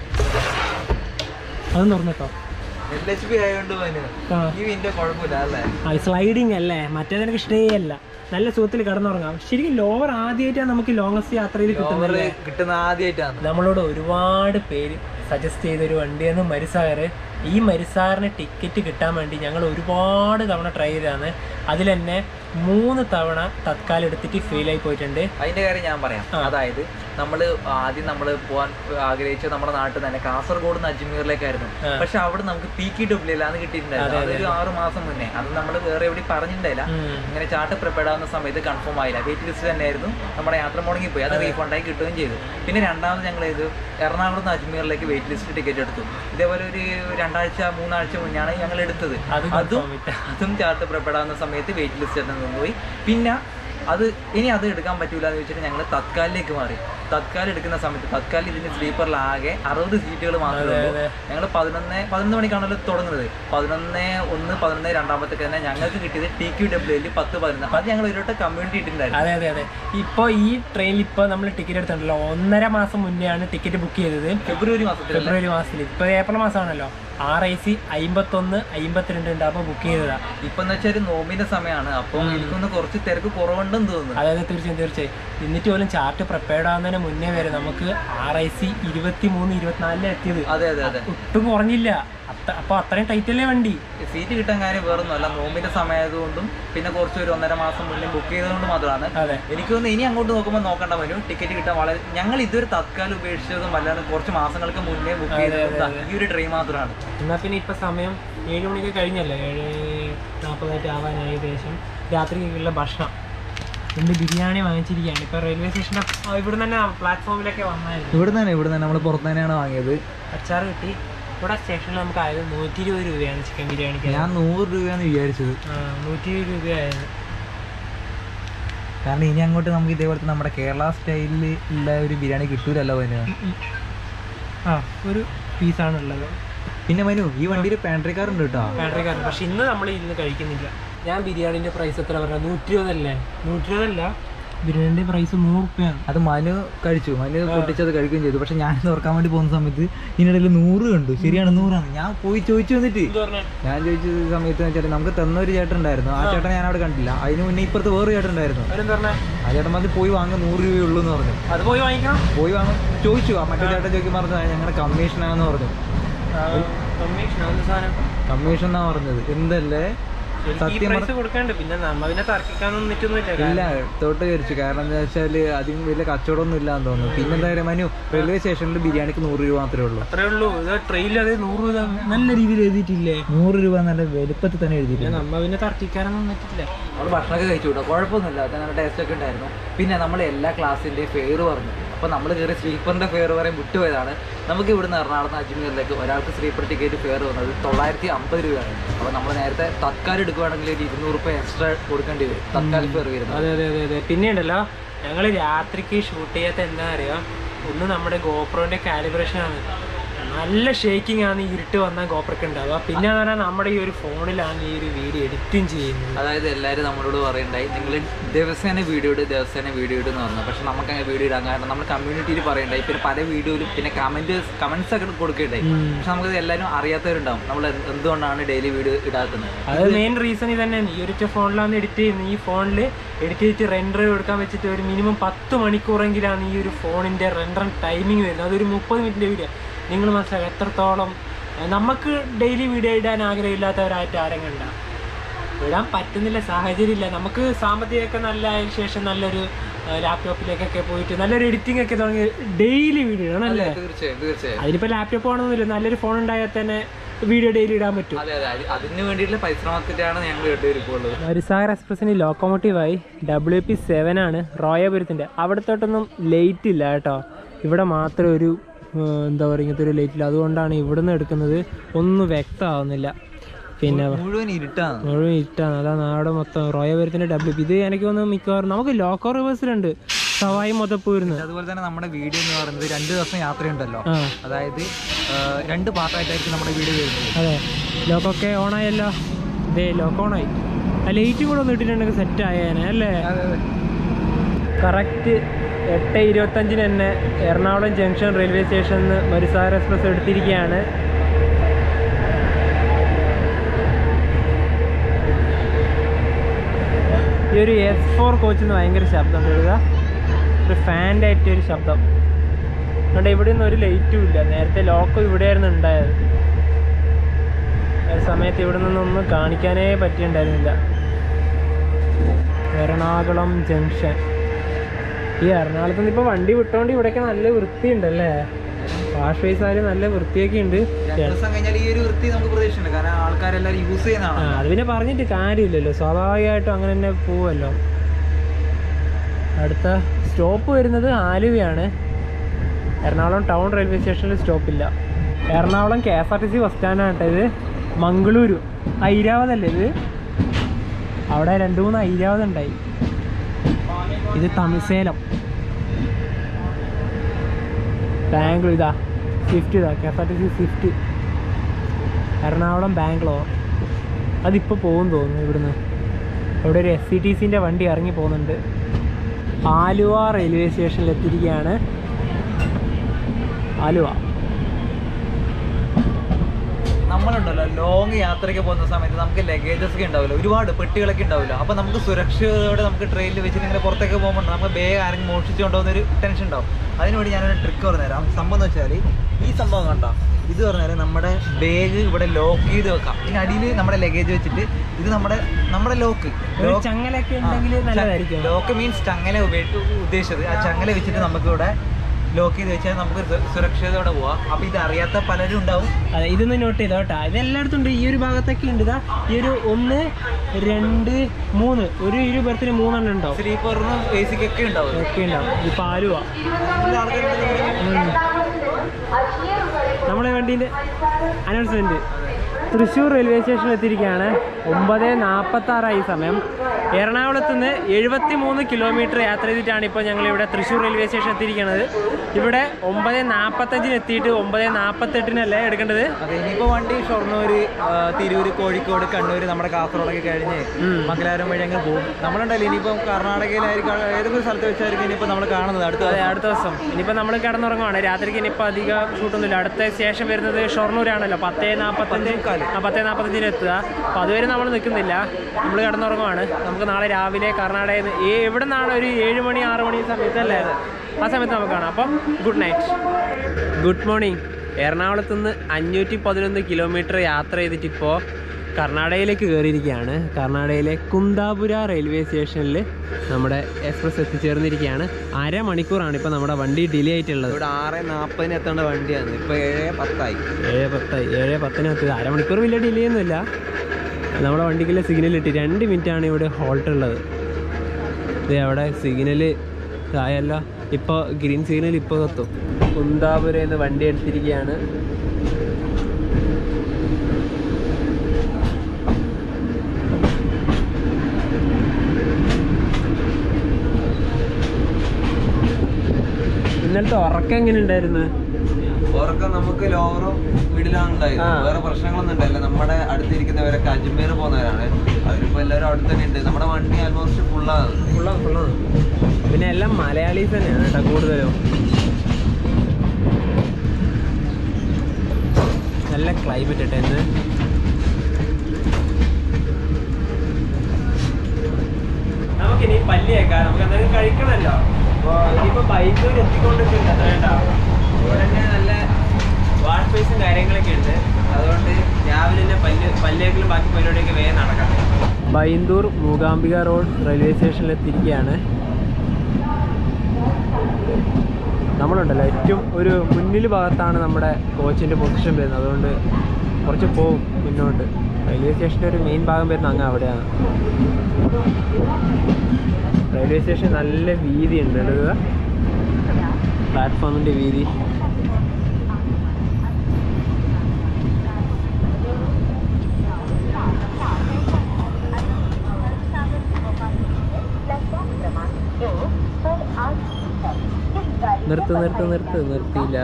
[SPEAKER 1] അതും തുറന്നിട്ടോ
[SPEAKER 2] എൽ എച്ച് പി ആയതുകൊണ്ട് പോയിന്
[SPEAKER 1] ആ
[SPEAKER 2] ഈ വിൻഡോ കുഴപ്പമില്ല അല്ലേ
[SPEAKER 1] ആ സ്ലൈഡിങ് അല്ലേ മറ്റേത് എനിക്ക് ഇഷ്ടേ അല്ല നല്ല സുഖത്തിൽ കിടന്നുറങ്ങാം ശരിക്കും ലോവർ ആദ്യമായിട്ടാണ് നമുക്ക് ലോങ്ങസ്റ്റ് യാത്രയിൽ കിട്ടുന്നത്
[SPEAKER 2] ലോവർ കിട്ടുന്ന ആദ്യമായിട്ടാണ്
[SPEAKER 1] നമ്മളോട് ഒരുപാട് പേര് സജസ്റ്റ് ചെയ്തൊരു വണ്ടിയാണ് മരിസാഗർ ഈ മരിസാഗറിന് ടിക്കറ്റ് കിട്ടാൻ വേണ്ടി ഞങ്ങൾ ഒരുപാട് തവണ ട്രൈ ചെയ്തതാണ് അതിൽ തന്നെ മൂന്ന് തവണ തത്കാലം എടുത്തിട്ട് ഫെയിൽ ആയി പോയിട്ടുണ്ട്
[SPEAKER 2] അതിന്റെ കാര്യം ഞാൻ പറയാം അതായത് നമ്മൾ ആദ്യം നമ്മൾ പോകാൻ ആഗ്രഹിച്ച നമ്മുടെ നാട്ടിൽ തന്നെ കാസർഗോഡ് നിന്ന് അജ്മീറിലേക്കായിരുന്നു പക്ഷെ അവിടെ നമുക്ക് പി കി ഡബ്ല്യൂലാണ് കിട്ടിയിട്ടുണ്ടായിരുന്നു അതൊരു ആറ് മാസം മുന്നേ അത് നമ്മൾ വേറെ എവിടെ പറഞ്ഞിട്ടുണ്ടായില്ല
[SPEAKER 1] ഉം.
[SPEAKER 2] ഇങ്ങനെ ചാർട്ട് പ്രിപ്പയർഡ് ആവുന്ന സമയത്ത് കൺഫേം ആയില്ല വെയിറ്റ് ലിസ്റ്റ് തന്നെയായിരുന്നു നമ്മുടെ യാത്ര മുടങ്ങി പോയി അത് റീഫണ്ടായി കിട്ടുകയും ചെയ്തു പിന്നെ രണ്ടാമത് ഞങ്ങൾ ഇത് എറണാകുളത്ത് നിന്ന് അജ്മീറിലേക്ക് വെയിറ്റ് ലിസ്റ്റ് ടിക്കറ്റ് എടുത്തു ഇതേപോലെ ഒരു രണ്ടാഴ്ച മൂന്നാഴ്ച മുന്നെയാണ് ഞങ്ങൾ എടുത്തത്
[SPEAKER 1] അത്
[SPEAKER 2] അതും
[SPEAKER 1] confirm ഇല്ല.
[SPEAKER 2] അതും ചാർട്ട് പ്രിപ്പയർഡ് ആവുന്ന സമയത്ത് വെയിറ്റ് ലിസ്റ്റ് തന്നെ നിന്നുപോയി പിന്നെ അത് ഇനി അത് എടുക്കാൻ പറ്റൂല എന്ന് വെച്ചിട്ട് ഞങ്ങൾ തത്കാലിലേക്ക് മാറി തത്കാലം എടുക്കുന്ന സമയത്ത് തത്കാലം ഇതിന്റെ സ്ലീപ്പറിലാകെ അറുപത് സീറ്റുകൾ മാത്രമേ ഉള്ളൂ
[SPEAKER 1] അതെ.
[SPEAKER 2] ഞങ്ങൾ പതിനൊന്ന് പതിനൊന്ന് മണിക്കാണല്ലോ തുടങ്ങുന്നത് പതിനൊന്ന് ഒന്ന് പതിനൊന്ന് രണ്ടാമത്തേക്ക് തന്നെ ഞങ്ങൾക്ക് കിട്ടിയത് ടി ക്യു ഡബ്ല്യൂയിൽ പത്ത് പതിനൊന്ന് അത് ഞങ്ങൾ ഒരു വട്ടം കമ്മ്യൂണിറ്റി ഇട്ടിട്ടുണ്ടായിരുന്നു
[SPEAKER 1] അതെ അതെ അതെ ഇപ്പോൾ ഈ ട്രെയിനിൽ ഇപ്പോൾ നമ്മൾ ടിക്കറ്റ് എടുത്തിട്ടുണ്ടല്ലോ ഒന്നര മാസം മുന്നെയാണ് ടിക്കറ്റ് ബുക്ക് ചെയ്തത്
[SPEAKER 2] ഫെബ്രുവരി മാസത്തിൽ
[SPEAKER 1] ഫെബ്രുവരി മാസത്തിൽ ഇപ്പോൾ ഏപ്രിൽ മാസമാണല്ലോ ആർ ഐ സി അമ്പത്തൊന്ന് അമ്പത്തിരണ്ട് ഉണ്ടാകുമ്പോൾ ബുക്ക് ചെയ്തതാ
[SPEAKER 2] ഇപ്പൊ എന്ന് വെച്ചാൽ നോമ്പിന്റെ സമയമാണ് അപ്പൊ എനിക്കൊന്ന് കുറച്ച് തിരക്ക് കുറവുണ്ടെന്ന് തോന്നുന്നു
[SPEAKER 1] അതായത് തീർച്ചയായും തീർച്ചയായും എന്നിട്ട് പോലും ചാർട്ട് പ്രിപ്പയർഡ് ആവുന്നതിന് മുന്നേ വരെ നമുക്ക് ആർ ഐ സി ഇരുപത്തി മൂന്ന് ഇരുപത്തിനാലിലാണ് എത്തിയത്
[SPEAKER 2] അതെ അതെ അതെ
[SPEAKER 1] ഒട്ടും കുറഞ്ഞില്ല അത്ത അപ്പോൾ അത്രയും ടൈറ്റ് അല്ലേ വണ്ടി
[SPEAKER 2] സീറ്റ് കിട്ടാൻ കാര്യം വേറൊന്നുമല്ല നോമ്പിന്റെ സമയമായതുകൊണ്ടും പിന്നെ കുറച്ച് ഒരു ഒന്നര മാസം മുന്നേ ബുക്ക് ചെയ്തതുകൊണ്ട് മാത്രമാണ്
[SPEAKER 1] അതെ
[SPEAKER 2] എനിക്ക് തോന്നുന്നു ഇനി അങ്ങോട്ട് നോക്കുമ്പോൾ നോക്കേണ്ട വരും ടിക്കറ്റ് കിട്ടാൻ വളരെ ഞങ്ങൾ ഇതൊരു തത്കാലം ഉപേക്ഷിച്ചതും അല്ലാതെ കുറച്ച് മാസങ്ങൾക്ക് മുന്നേ ബുക്ക് ചെയ്തതും ദാ ഈ ഒരു ട്രെയിൻ മാത്രമാണ്
[SPEAKER 1] എന്നാൽ പിന്നെ ഇപ്പം സമയം ഏഴ് മണിക്ക് കഴിഞ്ഞല്ലോ ഏഴ് നാൽപ്പതായിട്ട് ആവാൻ ഏകദേശം രാത്രിക്കുള്ള ഭക്ഷണം രണ്ട് ബിരിയാണി വാങ്ങിച്ചിരിക്കുകയാണ് ഇപ്പോൾ റെയിൽവേ സ്റ്റേഷൻ്റെ ഇവിടെ തന്നെ പ്ലാറ്റ്ഫോമിലൊക്കെ വന്നായിരുന്നു
[SPEAKER 2] ഇവിടെ തന്നെ ഇവിടെ തന്നെ നമ്മൾ പുറത്ത് തന്നെയാണ് വാങ്ങിയത്
[SPEAKER 1] അച്ചാർ കിട്ടി ഇവിടെ സ്റ്റേഷനിൽ നമുക്ക് ആയത് നൂറ്റി ഇരുപത് രൂപയാണ് ചിക്കൻ ബിരിയാണിക്ക്
[SPEAKER 2] ഞാൻ നൂറ് രൂപയാന്ന് വിചാരിച്ചത്
[SPEAKER 1] ആ, നൂറ്റി ഇരുപത് രൂപയായത്
[SPEAKER 2] കാരണം ഇനി അങ്ങോട്ട് നമുക്ക് ഇതേപോലത്തെ നമ്മുടെ കേരള സ്റ്റൈലിൽ ഉള്ള ഒരു ബിരിയാണി കിട്ടൂലല്ലോ മനു
[SPEAKER 1] ആ ഒരു പീസാണ് ഉള്ളത്
[SPEAKER 2] പിന്നെ മനു ഈ വണ്ടിയിൽ പാൻട്രിക്കാറുണ്ട് കേട്ടോ
[SPEAKER 1] ബാറ്ററിക്കാരൻ പക്ഷെ ഇന്ന് നമ്മൾ ഇന്ന് കഴിക്കുന്നില്ല ഞാൻ ബിരിയാണിൻ്റെ പ്രൈസ് എത്ര പറഞ്ഞത് നൂറ്റി ഇരുപതല്ലേ നൂറ്റി ഇരുപതല്ല ബിരിയാണിൻ്റെ പ്രൈസ് നൂറ് റുപ്യാണ്
[SPEAKER 2] അത് മനു കഴിച്ചു മനു പൊട്ടിച്ചത് കഴിക്കുകയും ചെയ്തു പക്ഷെ ഞാൻ ഓർക്കാൻ വേണ്ടി പോകുന്ന സമയത്ത് ഇതിനിടയിൽ നൂറ് കണ്ടു ശരിയാണ് നൂറാണ് ഞാൻ പോയി ചോദിച്ചു വന്നിട്ട്
[SPEAKER 1] എന്ത് പറഞ്ഞാൽ
[SPEAKER 2] ഞാൻ ചോദിച്ച സമയത്ത് വെച്ചാൽ നമുക്ക് തന്ന ഒരു ചേട്ടൻ ഉണ്ടായിരുന്നു ആ ചേട്ടൻ ഞാൻ അവിടെ കണ്ടില്ല അതിന് മുന്നേ ഇപ്പുറത്ത് വേറെ ചേട്ടൻ ഉണ്ടായിരുന്നു
[SPEAKER 1] അവരെന്ത് പറഞ്ഞാൽ
[SPEAKER 2] ആ ചേട്ടൻ പറഞ്ഞ് പോയി വാങ്ങാൻ നൂറ് രൂപയേ ഉള്ളൂ എന്ന് പറഞ്ഞു
[SPEAKER 1] അത് പോയി വാങ്ങിക്കണം
[SPEAKER 2] പോയി വാങ്ങാൻ ചോദിച്ചു ആ മറ്റേ ചേട്ടൻ ചോദിക്കാൻ പറഞ്ഞു ഞങ്ങളുടെ കമ്മീഷനാണെന്ന് പറഞ്ഞു
[SPEAKER 1] കമ്മീഷൻ അതെന്ത് സാധനം
[SPEAKER 2] കമ്മീഷൻ എന്നാ പറഞ്ഞത് എന്തല്ലേ
[SPEAKER 1] എനിക്ക് ഈ
[SPEAKER 2] സത്യം
[SPEAKER 1] പ്രൈസ് കൊടുക്കണ്ട് പിന്നെ നമ്മ പിന്നെ തർക്കിക്കാനൊന്നും നിൽക്കുന്നില്ല
[SPEAKER 2] ഇല്ല തോട്ട് വിചാരിച്ചു കാരണം എന്താ വെച്ചാല് അതിന് വലിയ കച്ചവടമൊന്നും ഇല്ലാന്ന് തോന്നുന്നു പിന്നെ എന്താ പറയുക മനു റെയിൽവേ സ്റ്റേഷനിൽ ബിരിയാണിക്ക് നൂറ് രൂപ മാത്രമേ ഉള്ളൂ
[SPEAKER 1] അത്രേ ഉള്ളൂ ഇത് ട്രെയിനിൽ അത് നൂറ് രൂപ നല്ല രീതിയിൽ എഴുതിയിട്ടില്ലേ
[SPEAKER 2] നൂറ് രൂപ നല്ല വലുപ്പത്തിൽ തന്നെ എഴുതിയിട്ടുണ്ട്
[SPEAKER 1] പിന്നെ നമ്മ പിന്നെ തർക്കിക്കാനൊന്നും നിന്നിട്ടില്ല
[SPEAKER 2] നമ്മൾ ഭക്ഷണമൊക്കെ കഴിച്ചു വിട്ടോ കുഴപ്പമൊന്നുമില്ല അത് നല്ല ടേസ്റ്റ് ഒക്കെ ഉണ്ടായിരുന്നു പിന്നെ നമ്മൾ എല്ലാ ക്ലാസ്സിൻ്റെയും ഫെയർ പറഞ്ഞു അപ്പോൾ നമ്മൾ കയറി സ്ലീപ്പറിൻ്റെ ഫെയർ പറയാൻ വിട്ടുപോയതാണ് നമുക്ക് ഇവിടുന്ന് എറണാകുളത്ത് അജ്മീറിലേക്ക് ഒരാൾക്ക് സ്ലീപ്പർ ടിക്കറ്റ് ഫെയർ വന്നത് തൊള്ളായിരത്തി അമ്പത് രൂപയാണ് അപ്പോൾ നമ്മൾ നേരത്തെ തത്കാലം എടുക്കുകയാണെങ്കിൽ ഒരു ഇരുന്നൂറ് രൂപ എക്സ്ട്രാ കൊടുക്കേണ്ടി വരും തത്കാലം ഫെയർ വരുന്നത്
[SPEAKER 1] അതെ അതെ അതെ അതെ പിന്നെ ഉണ്ടല്ലോ ഞങ്ങൾ രാത്രിക്ക് ഷൂട്ട് ചെയ്യാത്ത എന്താ അറിയാം ഒന്ന് നമ്മുടെ ഗോപ്രോന്റെ കാലിബ്രേഷൻ ആണ് നല്ല ഷേക്കിംഗ് ആണ് ഈ ഇരുട്ട് വന്നാൽ ഗോപ്രക്ക് ഉണ്ടാവുക പിന്നെ എന്ന് പറഞ്ഞാൽ നമ്മുടെ ഈ ഒരു ഫോണിലാണ് ഈ ഒരു വീഡിയോ എഡിറ്റിംഗ് ചെയ്യുന്നത്
[SPEAKER 2] അതായത് എല്ലാവരും നമ്മളോട് പറയണ്ടായി നിങ്ങൾ ദിവസേന വീഡിയോ ഇട് ദിവസേന വീഡിയോ ഇടുന്ന് പറഞ്ഞു പക്ഷെ നമുക്ക് അങ്ങനെ വീഡിയോ ഇടാൻ കാരണം നമ്മൾ കമ്മ്യൂണിറ്റിയിൽ പറയണ്ടായി പിന്നെ പല വീഡിയോയിലും പിന്നെ കമന്റ് കമന്റ്സ് ഒക്കെ കൊടുക്കണ്ടായി പക്ഷെ നമുക്കത് എല്ലാവരും അറിയാത്തവരുണ്ടാവും നമ്മൾ എന്ത് എന്തുകൊണ്ടാണ് ഡെയിലി വീഡിയോ ഇടാത്തത്
[SPEAKER 1] അത് മെയിൻ റീസൺ ഇത് തന്നെയാണ് ഈ ഒരു ഫോണിലാണ് എഡിറ്റ് ചെയ്യുന്നത് ഈ ഫോണിൽ എഡിറ്റ് ചെയ്തിട്ട് റെൻഡർ കൊടുക്കാൻ വെച്ചിട്ട് ഒരു മിനിമം പത്ത് മണിക്കൂറെങ്കിലാണ് ഈ ഒരു ഫോണിന്റെ റെൻഡർ ടൈമിംഗ് വരുന്നത് അതൊരു മുപ്പത് മിനിറ്റിന്റെ വീഡിയോ നിങ്ങൾ മനസ്സിലാക്കുക എത്രത്തോളം ഏഹ് നമുക്ക് ഡെയിലി വീഡിയോ ഇടാൻ ആഗ്രഹമില്ലാത്തവരായിട്ട് ആരെങ്കിലും ഉണ്ടാവും ഇടാൻ പറ്റുന്നില്ല സാഹചര്യം ഇല്ല നമുക്ക് സാമ്പത്തികമൊക്കെ നല്ല ആയതിനു ശേഷം നല്ലൊരു ലാപ്ടോപ്പിലേക്കൊക്കെ പോയിട്ട് നല്ലൊരു എഡിറ്റിംഗ് ഒക്കെ തുടങ്ങി ഡെയിലി വീഡിയോ ആണല്ലേ
[SPEAKER 2] തീർച്ചയായും തീർച്ചയായും
[SPEAKER 1] അതിനിപ്പോൾ ലാപ്ടോപ്പ് ആണെന്നില്ല നല്ലൊരു ഫോൺ ഉണ്ടായാൽ തന്നെ വീഡിയോ ഡെയിലി ഇടാൻ പറ്റും
[SPEAKER 2] അതെ അതെ അത് അതിന് വേണ്ടിയിട്ടുള്ള പരിശ്രമത്തിലാണ് ഞങ്ങൾ രണ്ടുപേരും ഇപ്പോൾ ഉള്ളത്
[SPEAKER 1] മരുസാഗർ എക്സ്പ്രസിന് ലോക്കോമോട്ടീവായി ഡബ്ല്യു പി സെവൻ ആണ് റോയപുരത്തിൻ്റെ അവിടത്തോട്ടൊന്നും ലേറ്റ് ഇല്ല കേട്ടോ ഇവിടെ മാത്രം ഒരു ഏർ, എന്താ പറയുക ഇങ്ങനത്തെ ഒരു ലേറ്റ് ഇല്ല അതുകൊണ്ടാണ് ഇവിടുന്ന് എടുക്കുന്നത് ഒന്നും വ്യക്തമാവുന്നില്ല പിന്നെ
[SPEAKER 2] മുഴുവൻ ഇരുട്ടാണ്
[SPEAKER 1] മുഴുവൻ ഇട്ടാണ് അതാ നാട് മൊത്തം റോയപുരത്തിൻ്റെ ഡബ്ല്യു പി ഇത് എനിക്ക് തോന്നുന്നു മിക്കവാറും നമുക്ക് ലോക്കോ റിവേഴ്സിലുണ്ട് സവായി മൊത്തപ്പൂരുന്ന്
[SPEAKER 2] അതുപോലെ തന്നെ നമ്മുടെ വീഡിയോ എന്ന് പറയുന്നത് രണ്ട് ദിവസം യാത്രയുണ്ടല്ലോ
[SPEAKER 1] ആ
[SPEAKER 2] അതായത് ആ, രണ്ട് പാർട്ടായിട്ടായിരിക്കും നമ്മുടെ വീഡിയോ വരുന്നത്
[SPEAKER 1] അതെ ലോക്കൊക്കെ ഓണായല്ലോ ഇതേ ലോക്ക് ഓണായി ആ ലൈറ്റും കൂടെ ഒന്ന് ഇട്ടിട്ടുണ്ടെങ്കിൽ സെറ്റ് ആയേനെ അല്ലേ കറക്റ്റ് എട്ട് ഇരുപത്തഞ്ചിന് തന്നെ എറണാകുളം ജംഗ്ഷൻ റെയിൽവേ സ്റ്റേഷനിൽ നിന്ന് മരുസാഗർ എക്സ്പ്രസ് എടുത്തിരിക്കുകയാണ് ഈ ഒരു എസ് ഫോർ കോച്ചിന് ഭയങ്കര ശബ്ദം കേൾക്കുക ഒരു ഫാൻ്റെ ആയിട്ട് ഒരു ശബ്ദം അതുകൊണ്ട് ഇവിടെ ഒന്നും ഒരു ലൈറ്റും ഇല്ല നേരത്തെ ലോക്ക് ഇവിടെയായിരുന്നു ഉണ്ടായത് ആ സമയത്ത് ഇവിടെ നിന്നൊന്നും കാണിക്കാനേ പറ്റിയിട്ടുണ്ടായിരുന്നില്ല എറണാകുളം ജംഗ്ഷൻ ഈ എറണാകുളത്ത് നിന്ന് ഇപ്പോൾ വണ്ടി വിട്ടോണ്ട് ഇവിടെയൊക്കെ നല്ല വൃത്തിയുണ്ടല്ലേ വാഷ് ബേസ് ആയാലും നല്ല വൃത്തിയൊക്കെ ഉണ്ട്
[SPEAKER 2] രണ്ട് ദിവസം കഴിഞ്ഞാൽ ഈ ഒരു വൃത്തി നമുക്ക് പ്രതീക്ഷയുണ്ട് കാരണം ആൾക്കാരെല്ലാവരും യൂസ്
[SPEAKER 1] ആ
[SPEAKER 2] ചെയ്യുന്നതാണ്
[SPEAKER 1] അത് പിന്നെ പറഞ്ഞിട്ട് കാര്യമില്ലല്ലോ സ്വാഭാവികമായിട്ടും അങ്ങനെ തന്നെ പോവല്ലോ അടുത്ത സ്റ്റോപ്പ് വരുന്നത് ആലുവയാണ് എറണാകുളം ടൗൺ റെയിൽവേ സ്റ്റേഷനിൽ സ്റ്റോപ്പില്ല Ernakulam K S R T C bus സ്റ്റാൻഡാണ് കേട്ടോ ഇത് മംഗളൂരു ഐരാവതല്ലേ ഇത് അവിടെ രണ്ട് മൂന്ന് ഐരാവത് ഉണ്ടായി ഇത് തമിഴ്സേലം ബാംഗ്ലൂർ ഇതാ സ്വിഫ്റ്റ് ഇതാ K S R T C Swift Ernakulam Bangalore അതിപ്പോൾ പോകും തോന്നുന്നു ഇവിടുന്ന് അവിടെ ഒരു എസ് സി ടി സിൻ്റെ വണ്ടി ഇറങ്ങി പോകുന്നുണ്ട് ആലുവ റെയിൽവേ സ്റ്റേഷനിൽ എത്തിയിരിക്കുകയാണ് ആലുവ
[SPEAKER 2] നമ്മളുണ്ടല്ലോ ലോങ് യാത്രയ്ക്ക് പോകുന്ന സമയത്ത് നമുക്ക് ലഗേജസ് ഒക്കെ ഉണ്ടാവില്ല ഒരുപാട് പെട്ടികളൊക്കെ ഉണ്ടാവില്ല അപ്പൊ നമുക്ക് സുരക്ഷയോടെ നമുക്ക് ട്രെയിനിൽ വെച്ചിട്ട് ഇങ്ങനെ പുറത്തൊക്കെ പോകുമ്പോൾ നമുക്ക് ബാഗ് ആരെങ്കിലും മോഷിച്ചു കൊണ്ടുപോകുന്ന ഒരു ടെൻഷൻ ഉണ്ടാവും അതിനുവേണ്ടി ഞാനൊരു ട്രിക്ക് പറഞ്ഞുതരാം സംഭവം എന്ന് വെച്ചാൽ ഈ സംഭവം കണ്ട ഇത് പറഞ്ഞാൽ നമ്മുടെ ബാഗ് ഇവിടെ ലോക്ക് ചെയ്ത് വെക്കാം ഇതിന് അടിയിൽ നമ്മുടെ ലഗേജ് വെച്ചിട്ട് ഇത് നമ്മുടെ നമ്മുടെ ലോക്ക്
[SPEAKER 1] ഒരു ചങ്ങലൊക്കെ ഉണ്ടെങ്കിൽ നല്ലതായിരിക്കും
[SPEAKER 2] ലോക്ക് മീൻസ് ചങ്ങല ഉപയോഗി- ഉദ്ദേശിച്ചത് ആ ചങ്ങല വെച്ചിട്ട് നമുക്ക് ഇവിടെ ലോക്ക് ചെയ്ത് വെച്ചാൽ നമുക്ക് സു- സുരക്ഷിതയോടെ പോവാം അപ്പൊ ഇത് അറിയാത്ത പലരും ഉണ്ടാവും
[SPEAKER 1] അതെ ഇതൊന്ന് നോട്ട് ചെയ്തോ കേട്ടോ ഇത് എല്ലായിടത്തും ഉണ്ട് ഈ ഒരു ഭാഗത്തൊക്കെ ഉണ്ട് ഇതാ ഈ ഒരു ഒന്ന് രണ്ട് മൂന്ന് ഒരു ഇരു ബർത്തിന് മൂന്നെണ്ണം ഉണ്ടാവും
[SPEAKER 2] സ്ലീപ്പറിനും ബേസിക്കൊക്കെ ഉണ്ടാവും
[SPEAKER 1] ഒക്കെ ഉണ്ടാവും ഇപ്പൊ ആലുവ ഉം. നമ്മുടെ വണ്ടീൻ്റെ അനൗൺസ്മെന്റ് തൃശ്ശൂർ റെയിൽവേ സ്റ്റേഷനിൽ എത്തിയിരിക്കുകയാണ് ഒമ്പത് നാൽപ്പത്തി ആറായി സമയം എറണാകുളത്ത് നിന്ന് എഴുപത്തി മൂന്ന് കിലോമീറ്റർ യാത്ര ചെയ്തിട്ടാണ് ഇപ്പോൾ ഞങ്ങൾ ഇവിടെ തൃശ്ശൂർ റെയിൽവേ സ്റ്റേഷൻ എത്തിയിരിക്കുന്നത് ഇവിടെ ഒമ്പത് നാൽപ്പത്തഞ്ചിന് എത്തിയിട്ട് ഒമ്പത് നാൽപ്പത്തെട്ടിനല്ലേ എടുക്കേണ്ടത്
[SPEAKER 2] അതെ ഇനിയിപ്പോ വണ്ടി ഷൊർണൂര് ആ, തിരൂര് കോഴിക്കോട് കണ്ണൂര് നമ്മുടെ കാസർഗോഡൊക്കെ കഴിഞ്ഞ്
[SPEAKER 1] ഉം.
[SPEAKER 2] മംഗലാപുരം വഴി അങ്ങ് പോകും നമ്മളുണ്ടല്ലോ ഇനിയിപ്പം കർണാടകയിലായിരിക്കും ഏതൊരു സ്ഥലത്ത് വെച്ചായിരിക്കും ഇനിയിപ്പോൾ നമ്മൾ കാണുന്നത് അടുത്ത
[SPEAKER 1] അതെ അടുത്ത ദിവസം ഇനിയിപ്പോൾ നമ്മൾ കിടന്നുറങ്ങുവാണ് രാത്രിക്ക് ഇനിയിപ്പോൾ അധികം ഷൂട്ടൊന്നുമില്ല അടുത്ത സ്റ്റേഷൻ വരുന്നത് ഷൊർണൂരാണല്ലോ പത്തേ നാൽപ്പത്തഞ്ച് ആ പത്തേ നാൽപ്പത്തഞ്ചിന് എത്തുക അപ്പോൾ അതുവരെ നമ്മൾ നിൽക്കുന്നില്ല നമ്മൾ കിടന്നുറങ്ങുവാണ് നമുക്ക് നാളെ രാവിലെ കർണാടകയിൽ നിന്ന് ഏ എവിടെ നിന്നാണ് ഒരു ഏഴ് മണി ആറ് മണി സമയത്തല്ലേ ആ സമയത്ത് നമുക്ക് കാണാം അപ്പം ഗുഡ് നൈറ്റ് ഗുഡ് മോർണിംഗ് എറണാകുളത്ത് നിന്ന് അഞ്ഞൂറ്റി പതിനൊന്ന് കിലോമീറ്റർ യാത്ര ചെയ്തിട്ടിപ്പോൾ കർണാടകയിലേക്ക് കയറിയിരിക്കുകയാണ് കർണാടകയിലെ കുന്താപുര റെയിൽവേ സ്റ്റേഷനിൽ നമ്മുടെ എക്സ്പ്രസ് എത്തിച്ചേർന്നിരിക്കുകയാണ് അരമണിക്കൂറാണ് ഇപ്പോൾ നമ്മുടെ വണ്ടി ഡിലേ ആയിട്ടുള്ളത്
[SPEAKER 2] ഇവിടെ ആറ് നാൽപ്പതിന് എത്തേണ്ട വണ്ടിയാണ് ഇപ്പൊ ഏഴ് പത്തായി
[SPEAKER 1] ഏഴ് പത്തായി ഏഴ് പത്തിനകത്ത് അരമണിക്കൂർ വലിയ ഡിലേ ഒന്നുമില്ല നമ്മുടെ വണ്ടിക്കുള്ള സിഗ്നൽ കിട്ടി രണ്ട് മിനിറ്റാണ് ഇവിടെ ഹോൾട്ട് ഉള്ളത് ഇത് അവിടെ സിഗ്നൽ ആയല്ല ഇപ്പോൾ ഗ്രീൻ സിഗ്നൽ ഇപ്പോൾ കത്തും കുന്താപുരയിൽ നിന്ന് വണ്ടി എടുത്തിരിക്കുകയാണ് ഇന്നലത്തെ ഉറക്കം എങ്ങനെ ഉണ്ടായിരുന്നു
[SPEAKER 2] ഉറക്കം നമുക്ക് ലോവറും മിഡിലാണ് ഉണ്ടായത്
[SPEAKER 1] ആ.
[SPEAKER 2] വേറെ പ്രശ്നങ്ങളൊന്നും ഉണ്ടായില്ല നമ്മുടെ അടുത്തിരിക്കുന്നവരൊക്കെ അജ്മീർ പോകുന്നവരാണ് അവരിപ്പോ എല്ലാവരും അവിടെ തന്നെ ഉണ്ട് നമ്മുടെ വണ്ടി ആൽമോസ്റ്റ് ഫുള്ളാണ്
[SPEAKER 1] ഫുള്ളാണ് ഫുള്ളാണ് പിന്നെ എല്ലാം മലയാളീസ് തന്നെയാണ് കേട്ടോ കൂടുതലും നല്ല ക്ലൈമറ്റ് കേട്ടോ ഇന്ന് നമുക്കിനി പല്ലിയേക്കാം നമുക്ക് എന്തെങ്കിലും കഴിക്കണമല്ലോ അപ്പോൾ ഇനിയിപ്പോൾ ബൈസൂർ എത്തിക്കൊണ്ടിരിക്കുന്നുണ്ട് കേട്ടോ ഇവിടെ തന്നെ നല്ല വാഷ് സ്പേസും കാര്യങ്ങളൊക്കെ ഉണ്ട് അതുകൊണ്ട് രാവിലെ തന്നെ പല്ല് പല്ലേക്കലും ബാക്കി പരിപാടിയൊക്കെ വേഗം നടക്കാം ബൈന്ദൂർ മൂകാംബിക റോഡ് റെയിൽവേ സ്റ്റേഷനിൽ എത്തിയിരിക്കുകയാണ് നമ്മളുണ്ടല്ലോ ഏറ്റവും ഒരു മുന്നിൽ ഭാഗത്താണ് നമ്മുടെ കോച്ചിൻ്റെ പൊസിഷൻ വരുന്നത് അതുകൊണ്ട് കുറച്ച് പോവും മുന്നോട്ട് റെയിൽവേ സ്റ്റേഷൻ്റെ ഒരു മെയിൻ ഭാഗം വരുന്നത് അങ്ങ് അവിടെയാണ് റെയിൽവേ സ്റ്റേഷൻ നല്ല വീതി ഉണ്ട് എടുക്കുക പ്ലാറ്റ്ഫോമിൻ്റെ വീതി നിർത്ത് നിർത്ത് നിർത്ത് നിർത്തിയില്ല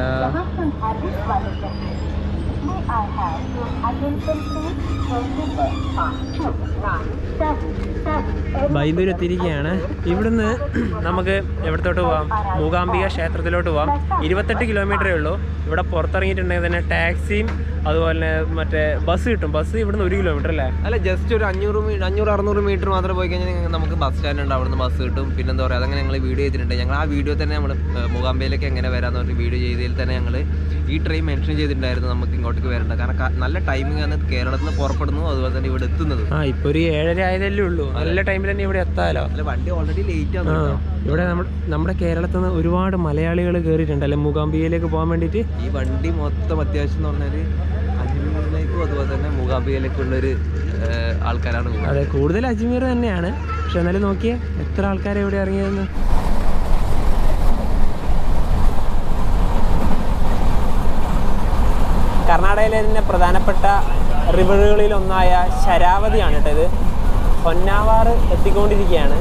[SPEAKER 1] ബൈന്ദൂർ എത്തിയിരിക്കുകയാണ് ഇവിടുന്ന് നമുക്ക് എവിടത്തോട്ട് പോവാം മൂകാംബിക ക്ഷേത്രത്തിലോട്ട് പോവാം ഇരുപത്തെട്ട് കിലോമീറ്ററേ ഉള്ളൂ ഇവിടെ പുറത്തിറങ്ങിയിട്ടുണ്ടെങ്കിൽ തന്നെ ടാക്സിയും അതുപോലെ തന്നെ മറ്റേ ബസ് കിട്ടും ബസ് ഇവിടുന്ന് ഒരു കിലോമീറ്റർ അല്ലേ
[SPEAKER 2] അല്ല ജസ്റ്റ് ഒരു അഞ്ഞൂറ് മീ- അഞ്ഞൂറ് അറുന്നൂറ് മീറ്റർ മാത്രം പോയി കഴിഞ്ഞാൽ നമുക്ക് ബസ് സ്റ്റാൻഡ് ഉണ്ട് അവിടുന്ന് ബസ് കിട്ടും പിന്നെ എന്താ പറയുക അതങ്ങനെ ഞങ്ങൾ വീഡിയോ ചെയ്തിട്ടുണ്ട് ഞങ്ങൾ ആ വീഡിയോ തന്നെ നമ്മൾ മൂകാംബയിലേക്ക് എങ്ങനെ വരാന്ന് പറഞ്ഞ് വീഡിയോ ചെയ്തതിൽ തന്നെ ഞങ്ങൾ ഈ ട്രെയിൻ മെൻഷൻ ചെയ്തിട്ടുണ്ടായിരുന്നു നമുക്ക് ഇങ്ങോട്ടേക്ക് വരേണ്ടത് കാരണം ക- നല്ല ടൈമിംഗ് ആണ് കേരളത്തിൽ നിന്ന് പുറപ്പെടുന്നു അതുപോലെ തന്നെ ഇവിടെ എത്തുന്നത്
[SPEAKER 1] ആ ഇപ്പൊ ഒരു ഏഴര ആയതല്ലേ ഉള്ളൂ നല്ല ടൈമിൽ തന്നെ ഇവിടെ എത്താലോ
[SPEAKER 2] അല്ല വണ്ടി ഓൾറെഡി ലേറ്റ് ആണ്
[SPEAKER 1] ആ
[SPEAKER 2] കേട്ടോ.
[SPEAKER 1] ഇവിടെ നമ്മൾ നമ്മുടെ കേരളത്തിൽ നിന്ന് ഒരുപാട് മലയാളികൾ കയറിയിട്ടുണ്ട് അല്ലെ മൂകാംബികയിലേക്ക് പോകാൻ വേണ്ടിയിട്ട്
[SPEAKER 2] ഈ വണ്ടി മൊത്തം അത്യാവശ്യം എന്ന് പറഞ്ഞാൽ അജ്മീറിലേക്കും അതുപോലെ തന്നെ മൂകാംബികയിലേക്കുള്ള ഒരു ആൾക്കാരാണ് പോകുന്നത്
[SPEAKER 1] അതെ കൂടുതൽ അജ്മീർ തന്നെയാണ് പക്ഷെ എന്നാലും നോക്കിയേ എത്ര ആൾക്കാരെ ഇവിടെ ഇറങ്ങിയതെന്ന് കർണാടകയിലെ തന്നെ പ്രധാനപ്പെട്ട റിവറുകളിൽ ഒന്നായ ശരാവതിയാണ് കേട്ടോ ഇത് പൊന്നാവാറ് എത്തിക്കൊണ്ടിരിക്കുകയാണ്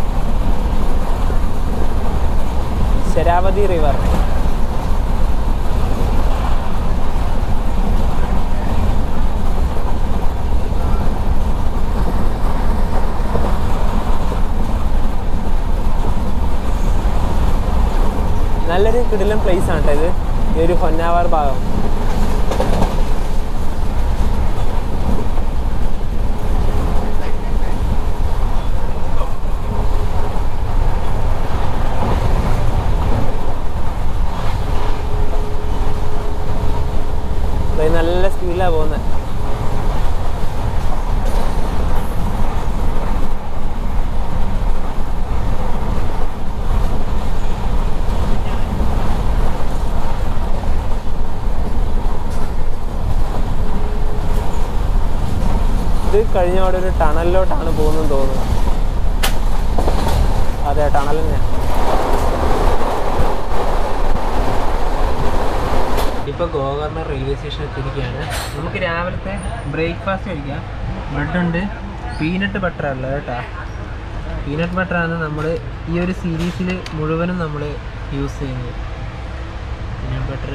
[SPEAKER 1] ശരാവതി റിവർ നല്ലൊരു കിടിലൻ പ്ലേസ് ആണ് കേട്ടോ ഇത് ഈ ഒരു ഹൊന്നാവാർ ഭാഗം ഇത് നല്ല സ്പീഡിലാണ് പോകുന്നത് ഇത് കഴിഞ്ഞ അവിടെ ഒരു ടണലിലോട്ടാണ് പോകുന്നത് തോന്നുന്നു അതെ ടണൽ തന്നെ ഇപ്പൊ ഗോകർണ റെയിൽവേ സ്റ്റേഷൻ എത്തിയിരിക്കുകയാണ് നമുക്ക് രാവിലത്തെ ബ്രേക്ക്ഫാസ്റ്റ് കഴിക്കാം ബ്രെഡ് ഉണ്ട് പീനട്ട് ബട്ടർ ഉള്ളത് കേട്ടോ പീനട്ട് ബട്ടറാണ് നമ്മൾ ഈ ഒരു സീരീസിൽ മുഴുവനും നമ്മൾ യൂസ് ചെയ്യുന്നത് പീനട്ട് ബട്ടർ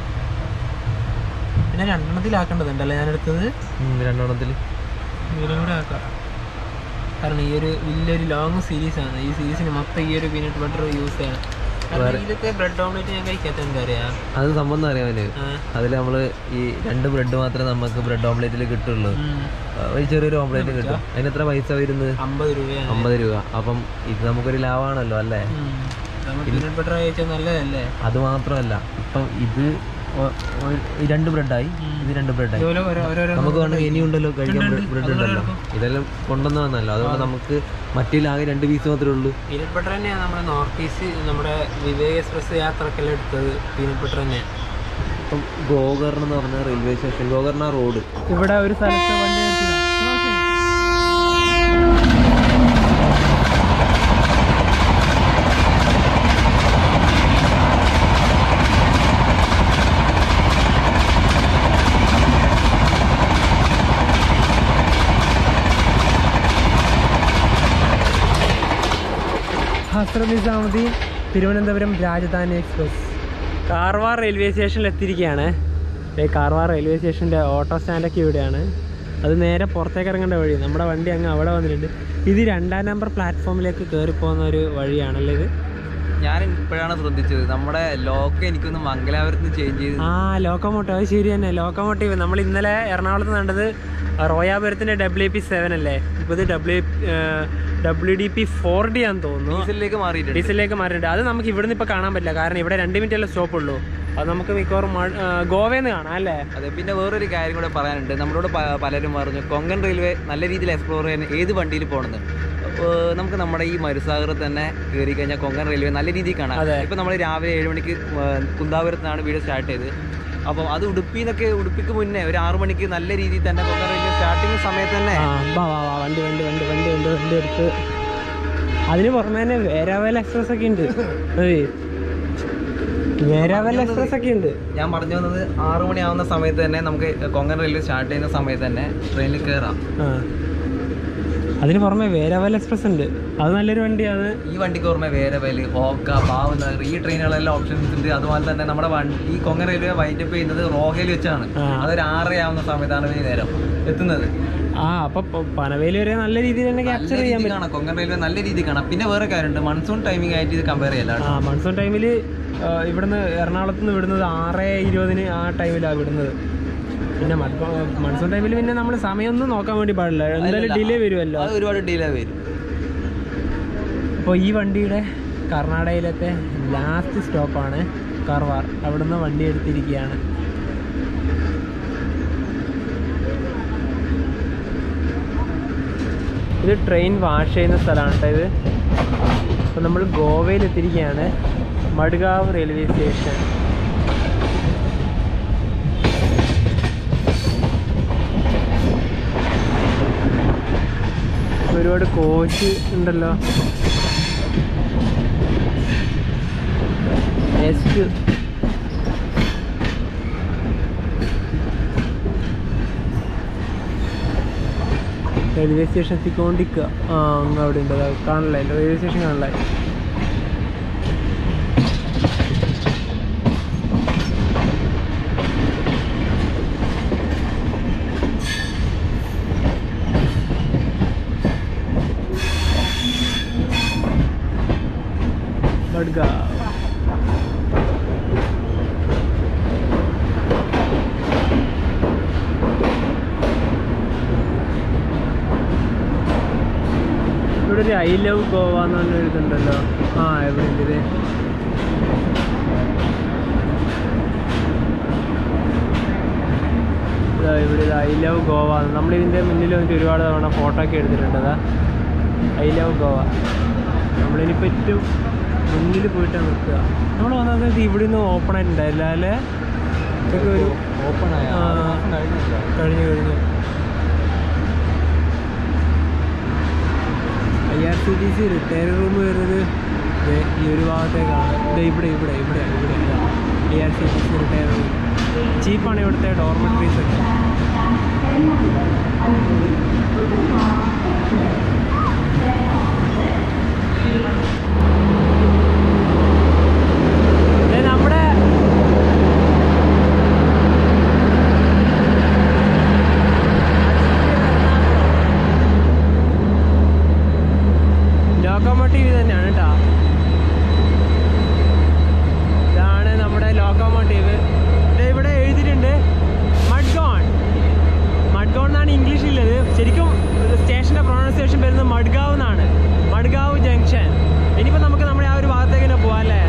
[SPEAKER 1] പിന്നെ രണ്ടെണ്ണത്തിലാക്കേണ്ടതുണ്ടല്ലേ ഞാനെടുത്തത്
[SPEAKER 2] രണ്ടെണ്ണത്തിൽ
[SPEAKER 1] ഇതിലും കൂടെ ആക്കാം കാരണം ഈ ഒരു വലിയൊരു ലോങ് സീരീസ് ആണ് ഈ സീരീസിന് മൊത്തം ഈ ഒരു പീനട്ട് ബട്ടർ യൂസ് ചെയ്യണം കാരണം ഇതിലത്തെ ബ്രെഡ് ഓംലെറ്റ് ഞാൻ കഴിക്കാത്ത എന്താ പറയാ
[SPEAKER 2] അത് സംബന്ധം അറിയാമല്ലേ
[SPEAKER 1] ആ,
[SPEAKER 2] അതിൽ നമ്മൾ ഈ രണ്ട് ബ്രെഡ് മാത്രമേ നമുക്ക് ബ്രെഡ് ഓംലേറ്റിൽ കിട്ടുള്ളൂ
[SPEAKER 1] ഉം,
[SPEAKER 2] ആ, ഒരു ചെറിയൊരു ഓംലേറ്റ് കിട്ടും അതിന് എത്ര പൈസ വരുന്നത്
[SPEAKER 1] അമ്പത് രൂപയാണ്
[SPEAKER 2] അമ്പത് രൂപ അപ്പം ഇത് നമുക്കൊരു ലാഭമാണല്ലോ അല്ലേ
[SPEAKER 1] ഉം. നമുക്ക് പീനട്ട് ബട്ടർ കഴിച്ചാൽ നല്ലതല്ലേ
[SPEAKER 2] അത് മാത്രമല്ല ഇപ്പം ഇത് ഒ- ഒരു- ഈ രണ്ട് ബ്രെഡായി ഇത് രണ്ട് ബ്രെഡായി
[SPEAKER 1] ഇതുപോലെ ഓരോ- ഓരോരോ
[SPEAKER 2] നമുക്ക് വേണമെങ്കിൽ ഇനി ഉണ്ടല്ലോ കഴിക്കാൻ
[SPEAKER 1] ഉണ്ട്, ഉണ്ട്.
[SPEAKER 2] ബ്രെഡ് ഉണ്ടല്ലോ ഇതെല്ലാം കൊണ്ടുവന്നു വന്നല്ലോ അതുകൊണ്ട് നമുക്ക് മറ്റിലാകെ രണ്ട് പീസ് മാത്രമേ ഉള്ളൂ
[SPEAKER 1] പീനട്ട് ബട്ടർ തന്നെയാണ് നമ്മുടെ നോർത്ത് ഈസ്റ്റ് നമ്മുടെ വിവേക് എക്സ്പ്രസ് യാത്രക്കെല്ലാം എടുത്തത് പീനട്ട് ബട്ടർ തന്നെയാണ്
[SPEAKER 2] ഇപ്പം ഗോകർණ എന്ന് പറഞ്ഞ റെയിൽവേ സ്റ്റേഷൻ ഗോകർണ റോഡ്
[SPEAKER 1] ഇവിടെ ഒരു സ്ഥലത്ത് വണ്ടി ഹസ്രത് നിസാമുദ്ദീൻ തിരുവനന്തപുരം രാജധാനി എക്സ്പ്രസ് കാർവാർ റെയിൽവേ സ്റ്റേഷനിൽ എത്തിയിരിക്കുകയാണ് ദേ കാർവാർ റെയിൽവേ സ്റ്റേഷൻ്റെ ഓട്ടോ സ്റ്റാൻഡൊക്കെ ഇവിടെയാണ് അത് നേരെ പുറത്തേക്ക് ഇറങ്ങേണ്ട വഴി നമ്മുടെ വണ്ടി അങ്ങ് അവിടെ വന്നിട്ടുണ്ട് ഇത് രണ്ടാം നമ്പർ പ്ലാറ്റ്ഫോമിലേക്ക് കയറി പോകുന്ന ഒരു വഴിയാണല്ലേ ഇത്
[SPEAKER 2] ഞാൻ ഇപ്പോഴാണ് ശ്രദ്ധിച്ചത് നമ്മുടെ ലോക്ക് എനിക്കൊന്ന് മംഗലാപുരത്ത് ചേഞ്ച് ചെയ്ത്
[SPEAKER 1] ആ ലോക്കോമോട്ടീവ് അത് ശരി തന്നെ ലോക്കോമോട്ടീവ് നമ്മൾ ഇന്നലെ എറണാകുളത്ത് കണ്ടത് റോയാപുരത്തിൻ്റെ ഡബ്ല്യു പി സെവൻ അല്ലേ ഇപ്പോൾ ഇത് W W D P four D ആണെന്ന് തോന്നുന്നു
[SPEAKER 2] ഡീസലിലേക്ക് മാറിയിട്ടുണ്ട്
[SPEAKER 1] ഡീസലിലേക്ക് മാറിയിട്ടുണ്ട് അത് നമുക്ക് ഇവിടുന്ന് ഇപ്പോൾ കാണാൻ പറ്റില്ല കാരണം ഇവിടെ രണ്ട് മിനിറ്റ് അല്ലേ സ്റ്റോപ്പ് ഉള്ളൂ അത് നമുക്ക് മിക്കവാറും മഴ- ആ, ഗോവയിൽ നിന്ന് കാണാം അല്ലേ
[SPEAKER 2] അതെ പിന്നെ വേറൊരു കാര്യം കൂടെ പറയാനുണ്ട് നമ്മളോട് പ- പലരും പറഞ്ഞു കൊങ്കൺ റെയിൽവേ നല്ല രീതിയിൽ എക്സ്പ്ലോർ ചെയ്യാൻ ഏത് വണ്ടിയിൽ പോകണമെന്ന് ഏർ നമുക്ക് നമ്മുടെ ഈ മരുസാഗറിൽ തന്നെ കയറി കഴിഞ്ഞാൽ കൊങ്കൺ റെയിൽവേ നല്ല രീതിയിൽ കാണാം
[SPEAKER 1] അതെ.
[SPEAKER 2] ഇപ്പം നമ്മൾ രാവിലെ ഏഴ് മണിക്ക് ഏർ കുന്താപുരത്താണ് വീഡിയോ സ്റ്റാർട്ട് ചെയ്ത് അപ്പോൾ അത് ഉടുപ്പി എന്നൊക്കെ ഉടുപ്പിക്ക് മുന്നേ ഒരു ആറു മണിക്ക് നല്ല രീതിയിൽ തന്നെ കൊങ്കൺ റെയിൽവേ സ്റ്റാർട്ടിങ് സമയത്ത് തന്നെ
[SPEAKER 1] ആ വാ വാ വാ വണ്ടി വണ്ടി വണ്ടി വണ്ടി വണ്ടി വണ്ടി എടുത്ത് അതിന് പുറമെ തന്നെ വേരാവൽ എക്സ്പ്രസ് ഒക്കെ ഉണ്ട് അതെ വേരാവൽ എക്സ്പ്രസ് ഒക്കെ ഉണ്ട്
[SPEAKER 2] ഞാൻ പറഞ്ഞു വന്നത് ആറു മണിയാവുന്ന സമയത്ത് തന്നെ നമുക്ക് കൊങ്കൺ റെയിൽവേ സ്റ്റാർട്ട് ചെയ്യുന്ന സമയത്ത് തന്നെ ട്രെയിനിൽ കയറാം
[SPEAKER 1] ആ അതിന് പുറമെ വേരാവൽ എക്സ്പ്രസ് ഉണ്ട് അത് നല്ലൊരു വണ്ടിയാണ്
[SPEAKER 2] ഈ വണ്ടിക്ക് ഓർമ്മ വേറെ വേല് ഓക്ക ഭാവനഗർ ഈ ട്രെയിനുകളെല്ലാം ഓപ്ഷൻസ് ഉണ്ട് അതുപോലെ തന്നെ നമ്മുടെ വണ്ടി ഈ കൊങ്കൺ റെയിൽവേ വൈൻഡപ്പ് ചെയ്യുന്നത് റോഹയിൽ വെച്ചാണ്
[SPEAKER 1] ആ. അതൊരു
[SPEAKER 2] അതൊരു ആവുന്ന സമയത്താണ് ഈ നേരം എത്തുന്നത്
[SPEAKER 1] ആ അപ്പൊ പ- പനവേൽ വരെ നല്ല രീതിയിൽ തന്നെ
[SPEAKER 2] നല്ല
[SPEAKER 1] ക്യാപ്ചർ ചെയ്യാൻ
[SPEAKER 2] രീതിയിൽ കാണാം കൊങ്കൺ റെയിൽവേ നല്ല രീതിയിൽ കാണാം പിന്നെ വേറെ കാര്യമുണ്ട് മൺസൂൺ ടൈമിംഗ് ആയിട്ട് ഇത് കമ്പയർ ചെയ്യല
[SPEAKER 1] ആ മൺസൂൺ ടൈമിൽ ഇവിടുന്ന് എറണാകുളത്ത് നിന്ന് വിടുന്നത് ആറ് ഇരുപതിന് ആ ടൈമിലാണ് വിടുന്നത് പിന്നെ മൺസൂൺ ടൈമിൽ പിന്നെ നമ്മൾ സമയമൊന്നും നോക്കാൻ വേണ്ടി പാടില്ല എന്തായാലും ഡിലേ വരുമല്ലോ
[SPEAKER 2] അത് ഒരുപാട് ഡിലേ വരും
[SPEAKER 1] അപ്പോൾ ഈ വണ്ടിയുടെ കർണാടകയിലത്തെ ലാസ്റ്റ് സ്റ്റോപ്പാണ് കാർവാർ അവിടുന്ന് വണ്ടി എടുത്തിരിക്കുകയാണ് ഇത് ട്രെയിൻ വാഷ് ചെയ്യുന്ന സ്ഥലമാണ് കേട്ടോ ഇത് അപ്പോൾ നമ്മൾ ഗോവയിൽ എത്തിയിരിക്കുകയാണ് മഡ്ഗാവ് റെയിൽവേ സ്റ്റേഷൻ ഒരുപാട് കോച്ച് ഉണ്ടല്ലോ എസ്റ്റ് റെയിൽവേ സ്റ്റേഷൻ എത്തിക്കൊണ്ടിരിക്കുക ആ അങ്ങ് അവിടെ ഉണ്ട് അതാ കാണില്ല റെയിൽവേ സ്റ്റേഷൻ കാണില്ല മഡ്ഗാവ് ഇവിടെ ഒരു ഐ ലവ് ഗോവ എന്ന് പറഞ്ഞ ഒരു ഇതുണ്ടല്ലോ ആ എവിടെ ഉണ്ട് ഇത് ഇതാ ഇവിടെ ഇത് ഐ ലവ് ഗോവ നമ്മളിതിൻ്റെ മുന്നിൽ വന്നിട്ട് ഒരുപാട് തവണ ഫോട്ടോ ഒക്കെ എടുത്തിട്ടുണ്ട് അതാ ഐ ലവ് ഗോവ നമ്മളിനിപ്പോൾ ഏറ്റവും മുന്നിൽ പോയിട്ട് നിൽക്കുക നമ്മൾ വന്ന സമയത്ത് ഇവിടെ നിന്ന് ഓപ്പൺ ആയിട്ടുണ്ടായില്ല അല്ലേ ഇതൊക്കെ ഒരു
[SPEAKER 2] ഓപ്പൺ ആയ
[SPEAKER 1] ആ. കഴിഞ്ഞു കഴിഞ്ഞു I R C T C retire room വരുന്നത് ദേ ഈ ഒരു ഭാഗത്തേക്കാണ് ദേ ഇവിടെ ഇവിടെ ഇവിടെ ഇവിടെ I R C T C retire room ചീപ്പാണ് ഇവിടുത്തെ ഡോർമെട്രീസ് ഒക്കെ ദേ നമ്മുടെ ലോക്കോമോട്ടീവ് തന്നെയാണ് കേട്ടോ ഇതാണ് നമ്മുടെ ലോക്കോമോട്ടീവ് ഇവിടെ എഴുതിയിട്ടുണ്ട് മഡ്ഗോൺ മഡ്ഗോൺ എന്നാണ് ഇംഗ്ലീഷിലുള്ളത് ശരിക്കും സ്റ്റേഷൻ്റെ പ്രൊണൗൺസിയേഷൻ വരുന്നത് മഡ്ഗാവ് എന്നാണ് മഡ്ഗാവ് ജംഗ്ഷൻ ഇനിയിപ്പോൾ നമുക്ക് നമ്മുടെ ആ ഒരു ഭാഗത്തേക്ക് തന്നെ പോവാം അല്ലേ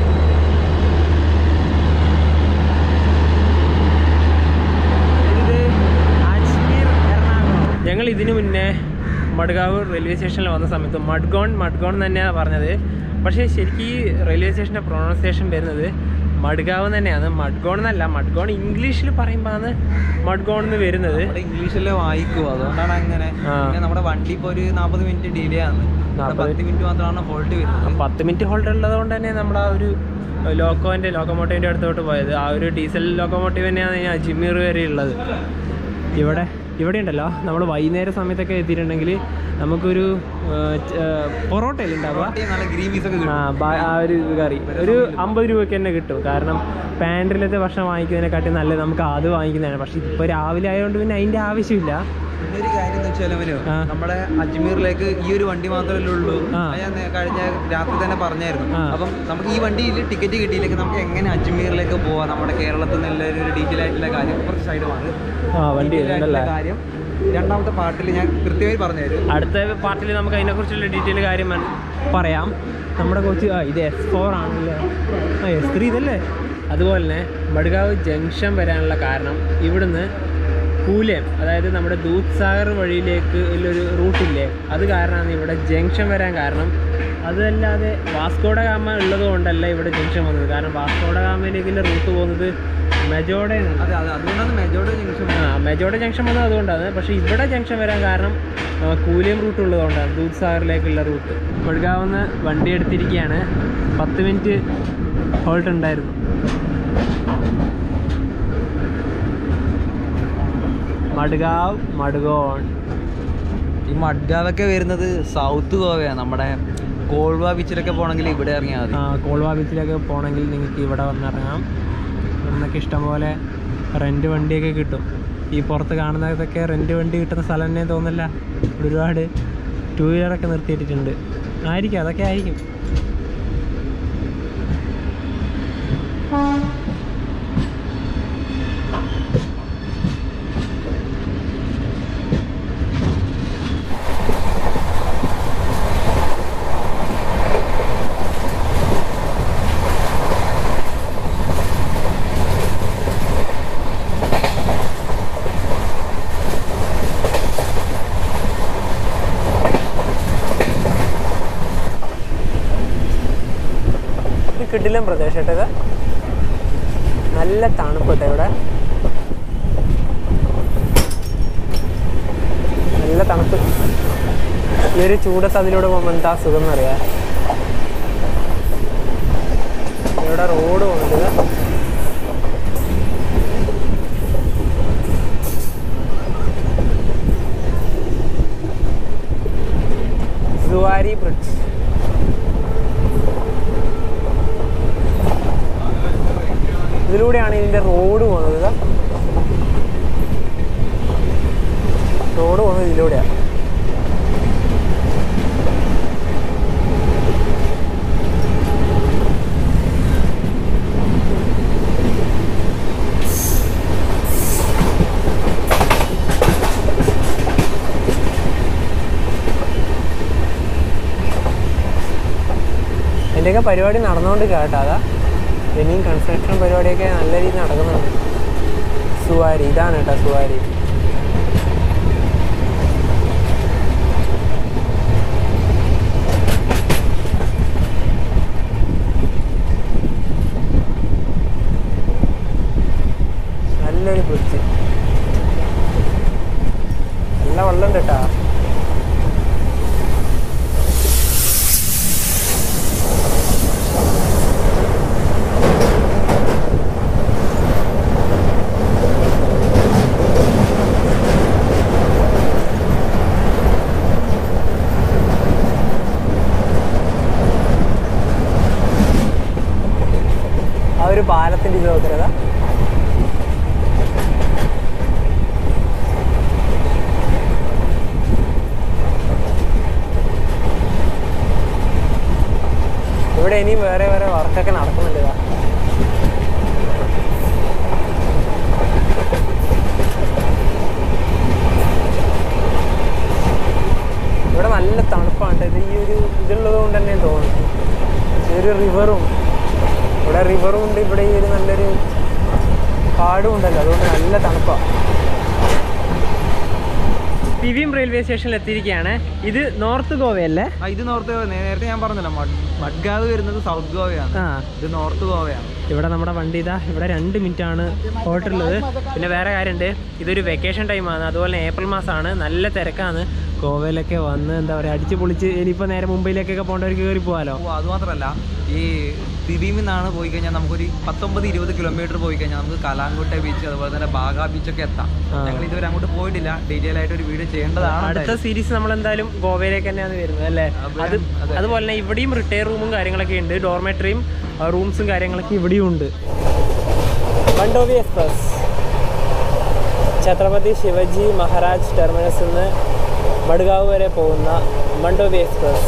[SPEAKER 1] ഇത് അജ്മീർ എറണാകുളം ഞങ്ങൾ ഇതിനു മുന്നേ മഡ്ഗാവ് റെയിൽവേ സ്റ്റേഷനിൽ വന്ന സമയത്ത് മഡ്ഗോൺ മഡ്ഗോൺ എന്ന് തന്നെയാണ് പറഞ്ഞത് പക്ഷേ ശരിക്കും ഈ റെയിൽവേ സ്റ്റേഷൻ്റെ പ്രൊണൗൺസിയേഷൻ വരുന്നത് മഡ്ഗാവ് എന്ന് തന്നെയാണ് മഡ്ഗോൺ എന്നല്ല മഡ്ഗോൺ ഇംഗ്ലീഷിൽ പറയുമ്പോൾ ആണ് മഡ്ഗോൺ എന്ന് വരുന്നത്
[SPEAKER 2] നമ്മുടെ ഇംഗ്ലീഷിലെ വായിക്കും അതുകൊണ്ടാണ് അങ്ങനെ
[SPEAKER 1] ആ.
[SPEAKER 2] പിന്നെ നമ്മുടെ വണ്ടി ഇപ്പോൾ ഒരു നാൽപ്പത് മിനിറ്റ് ഡിലേ ആണ്
[SPEAKER 1] നാപ്പത്
[SPEAKER 2] പത്ത് മിനിറ്റ് മാത്രമാണ് ഹോൾഡ് വരുന്നത്
[SPEAKER 1] പത്ത് മിനിറ്റ് ഹോൾഡർ ഉള്ളത് കൊണ്ട് തന്നെ നമ്മൾ ആ ഒരു ലോക്കോൻ്റെ ലോക്കോമോട്ടീവിൻ്റെ അടുത്തോട്ട് പോയത് ആ ഒരു ഡീസൽ ലോക്കോമോട്ടീവ് തന്നെയാണ് ഈ അജ്മീർ വരെ ഉള്ളത് ഇവിടെ ഇവിടെ ഉണ്ടല്ലോ നമ്മൾ വൈകുന്നേര സമയത്തൊക്കെ എത്തിയിട്ടുണ്ടെങ്കിൽ നമുക്കൊരു ആ, ച- ആ, പൊറോട്ടയിൽ ഉണ്ടാവുക
[SPEAKER 2] പൊറോട്ടയും നല്ല ഗ്രീൻ പീസ് ഒക്കെ
[SPEAKER 1] ആ
[SPEAKER 2] കിട്ടും
[SPEAKER 1] ബ- ആ ഒരു കറി ഒരു അമ്പത് രൂപയ്ക്ക് തന്നെ കിട്ടും കാരണം പാൻട്രിലത്തെ ഭക്ഷണം വാങ്ങിക്കുന്നതിനെക്കാട്ടി നല്ലത് നമുക്ക് അത് വാങ്ങിക്കുന്നതാണ് പക്ഷേ ഇപ്പോൾ രാവിലെ ആയതുകൊണ്ട് പിന്നെ അതിൻ്റെ ആവശ്യമില്ല
[SPEAKER 2] പിന്നെ ഒരു കാര്യം എന്ന് വെച്ചാൽ അവന്
[SPEAKER 1] ആ.
[SPEAKER 2] നമ്മുടെ അജ്മീറിലേക്ക് ഈ ഒരു വണ്ടി മാത്രമല്ലേ ഉള്ളൂ
[SPEAKER 1] ആ.
[SPEAKER 2] അത് ഞാൻ നേ- കഴിഞ്ഞ രാത്രി തന്നെ പറഞ്ഞായിരുന്നു
[SPEAKER 1] ആ.
[SPEAKER 2] അപ്പം നമുക്ക് ഈ വണ്ടിയിൽ ടിക്കറ്റ് കിട്ടിയില്ലെങ്കിൽ നമുക്ക് എങ്ങനെ അജ്മീറിലേക്ക് പോവാം നമ്മുടെ കേരളത്തിൽ നിന്നുള്ള ഒരു ഡീറ്റെയിൽ ആയിട്ടുള്ള കാര്യം കുറച്ച് സൈഡ് മാറി
[SPEAKER 1] ആ വണ്ടി
[SPEAKER 2] Detail ആയിട്ടുള്ള
[SPEAKER 1] ഉണ്ടല്ലേ
[SPEAKER 2] കാര്യം രണ്ടാമത്തെ പാർട്ടിൽ ഞാൻ കൃത്യമായി പറഞ്ഞു തരും
[SPEAKER 1] അടുത്ത പാർട്ടിൽ നമുക്ക് അതിനെക്കുറിച്ചുള്ള ഡീറ്റെയിൽ കാര്യം മൻ- പറയാം നമ്മുടെ കോച്ച് ആ ഇത് എസ് ഫോർ ആണല്ലേ ആ എസ് ത്രീ ഇതല്ലേ അതുപോലെ തന്നെ മഡ്ഗാവ് ജംഗ്ഷൻ വരാനുള്ള കാരണം ഇവിടുന്ന് കൂലം അതായത് നമ്മുടെ ദൂത് സാഗർ വഴിയിലേക്ക് ഉള്ളൊരു റൂട്ടില്ലേ അത് കാരണമാണ് ഇവിടെ ജംഗ്ഷൻ വരാൻ കാരണം അതല്ലാതെ വാസ്കോഡ ഗാമ ഉള്ളത് കൊണ്ടല്ല ഇവിടെ ജംഗ്ഷൻ വന്നത് കാരണം വാസ്കോഡ ഗാമയിലേക്കുള്ള റൂട്ട് പോകുന്നത് മെജോഡയാണ്
[SPEAKER 2] അതെ അതെ അതുകൊണ്ടാണ് മെജോർഡ് ജംഗ്ഷൻ
[SPEAKER 1] ആ മെജോഡ ജംഗ്ഷൻ വന്നത് അതുകൊണ്ടാണ് പക്ഷേ ഇവിടെ ജംഗ്ഷൻ വരാൻ കാരണം ആ, കൂലിയം റൂട്ട് ഉള്ളതുകൊണ്ടാണ് ദൂത് സാഗറിലേക്കുള്ള റൂട്ട് കൊടുക്കാവുന്ന വണ്ടി എടുത്തിരിക്കുകയാണ് പത്ത് മിനിറ്റ് ഹോൾട്ട് ഉണ്ടായിരുന്നു മഡ്ഗാവ് മഡ്ഗോൺ
[SPEAKER 2] ഈ മഡ്ഗാവൊക്കെ വരുന്നത് സൗത്ത് ഗോവയാണ് നമ്മുടെ കോൾവ ബീച്ചിലൊക്കെ പോകണമെങ്കിൽ ഇവിടെ ഇറങ്ങിയാൽ മതി
[SPEAKER 1] ആ, കോൾവ ബീച്ചിലൊക്കെ പോകണമെങ്കിൽ നിങ്ങൾക്ക് ഇവിടെ വന്നിറങ്ങാം ഇവിടുന്നൊക്കെ ഇഷ്ടംപോലെ റെൻറ്റ് വണ്ടിയൊക്കെ കിട്ടും ഈ പുറത്ത് കാണുന്നതൊക്കെ റെൻറ്റ് വണ്ടി കിട്ടുന്ന സ്ഥലം തന്നെ തോന്നില്ല ഇവിടെ ഒരുപാട് ടൂ വീലറൊക്കെ നിർത്തിയിട്ടിട്ടുണ്ട് ആയിരിക്കും അതൊക്കെ ആയിരിക്കും ഇത് കിടിലം പ്രദേശം കേട്ടോ ഇത് നല്ല തണുപ്പ് കേട്ടോ ഇവിടെ നല്ല തണുപ്പ് ഈ ഒരു ചൂടത്ത് അതിലൂടെ പോകുമ്പോൾ എന്താ സുഖം എന്നറിയാം ഇവിടെ റോഡ് പോകുന്നുണ്ട് ഇത്. സുവാരി ബ്രിഡ്ജ് ഇതിലൂടെയാണ് ഇതിന്റെ റോഡ് പോകുന്നത് ഇതാ. റോഡ് പോകുന്നത് ഇതിലൂടെയാണ് ഇതിൻ്റെയൊക്കെ പരിപാടി നടന്നുകൊണ്ട് കേട്ടോ അതാ ഇനിയും കൺസ്ട്രക്ഷൻ പരിപാടിയൊക്കെ നല്ല രീതിയിൽ നടക്കുന്നുണ്ട് സുവാരി ഇതാണ് കേട്ടോ സുവാരി നല്ലൊരു ബ്രിഡ്ജ് നല്ല വെള്ളം കേട്ടാ ആ ഒരു പാലത്തിന്റെ ഇത് നോക്കരുതാ ഇവിടെ ഇനിയും വേറെ വേറെ വർക്കൊക്കെ നടക്കുന്നുണ്ട് ഇതാ ഇവിടെ നല്ല തണുപ്പാണ് ഇത് ഈ ഒരു ഇതുള്ളത് കൊണ്ട് തന്നെ തോന്നുന്നു ഈ ഒരു റിവറും ഇവിടെ റിവറും ഉണ്ട് ഇവിടെ ഈ ഒരു നല്ലൊരു കാടും ഉണ്ടല്ലോ അതുകൊണ്ട് നല്ല തണുപ്പാണ് പിവിഎം റെയിൽവേ സ്റ്റേഷനിൽ എത്തിയിരിക്കുകയാണ് ഇത് നോർത്ത് ഗോവയല്ലേ
[SPEAKER 2] ആ ഇത് നോർത്ത് ഗോവ നേരത്തെ ഞാൻ പറഞ്ഞല്ലോ മഡ് മഡ്ഗാവ് വരുന്നത് സൗത്ത് ഗോവയാണ്
[SPEAKER 1] ആ
[SPEAKER 2] ഇത് നോർത്ത് ഗോവയാണ്
[SPEAKER 1] ഇവിടെ നമ്മുടെ വണ്ടി ഇതാ ഇവിടെ രണ്ട് മിനിറ്റ് ആണ് ഹോട്ടലുള്ളത് പിന്നെ വേറെ കാര്യമുണ്ട് ഇതൊരു വെക്കേഷൻ ടൈമാണ് അതുപോലെ ഏപ്രിൽ മാസമാണ് നല്ല തിരക്കാണ് ഗോവയിലൊക്കെ വന്ന് എന്താ പറയുക അടിച്ച് പൊളിച്ച് ഇനിയിപ്പോൾ നേരെ മുംബൈയിലേക്കൊക്കെ പോകേണ്ടവർക്ക് കയറി പോകാമല്ലോ
[SPEAKER 2] ഓ അത് മാത്രമല്ല ഈ തിരുവിൽ നിന്നാണ് പോയി കഴിഞ്ഞാൽ നമുക്കൊരു പത്തൊമ്പത് ഇരുപത് കിലോമീറ്റർ പോയി കഴിഞ്ഞാൽ നമുക്ക് കലാങ്കോട്ടെ ബീച്ച് അതുപോലെ തന്നെ ബാഗ ബീച്ചൊക്കെ എത്താം
[SPEAKER 1] ആ.
[SPEAKER 2] ഞങ്ങൾ ഇതുവരെ അങ്ങോട്ട് പോയിട്ടില്ല ഡീറ്റെയിൽ ആയിട്ട് ഒരു വീഡിയോ ചെയ്യേണ്ടതാണ്
[SPEAKER 1] അടുത്ത സീരീസ് നമ്മൾ എന്തായാലും ഗോവയിലേക്ക് തന്നെയാണ് വരുന്നത് അല്ലേ
[SPEAKER 2] അതെ,
[SPEAKER 1] അത്
[SPEAKER 2] അതെ.
[SPEAKER 1] അതുപോലെ തന്നെ ഇവിടെയും റിട്ടയർ റൂമും കാര്യങ്ങളൊക്കെ ഉണ്ട് ഡോർമെട്രിയും റൂംസും കാര്യങ്ങളൊക്കെ ഇവിടെയും ഉണ്ട് മണ്ടോവി എക്സ്പ്രസ് ഛത്രപതി ശിവജി മഹാരാജ് ടെർമിനസിൽ നിന്ന് മഡ്ഗാവ് വരെ പോകുന്ന മണ്ടോവി എക്സ്പ്രസ്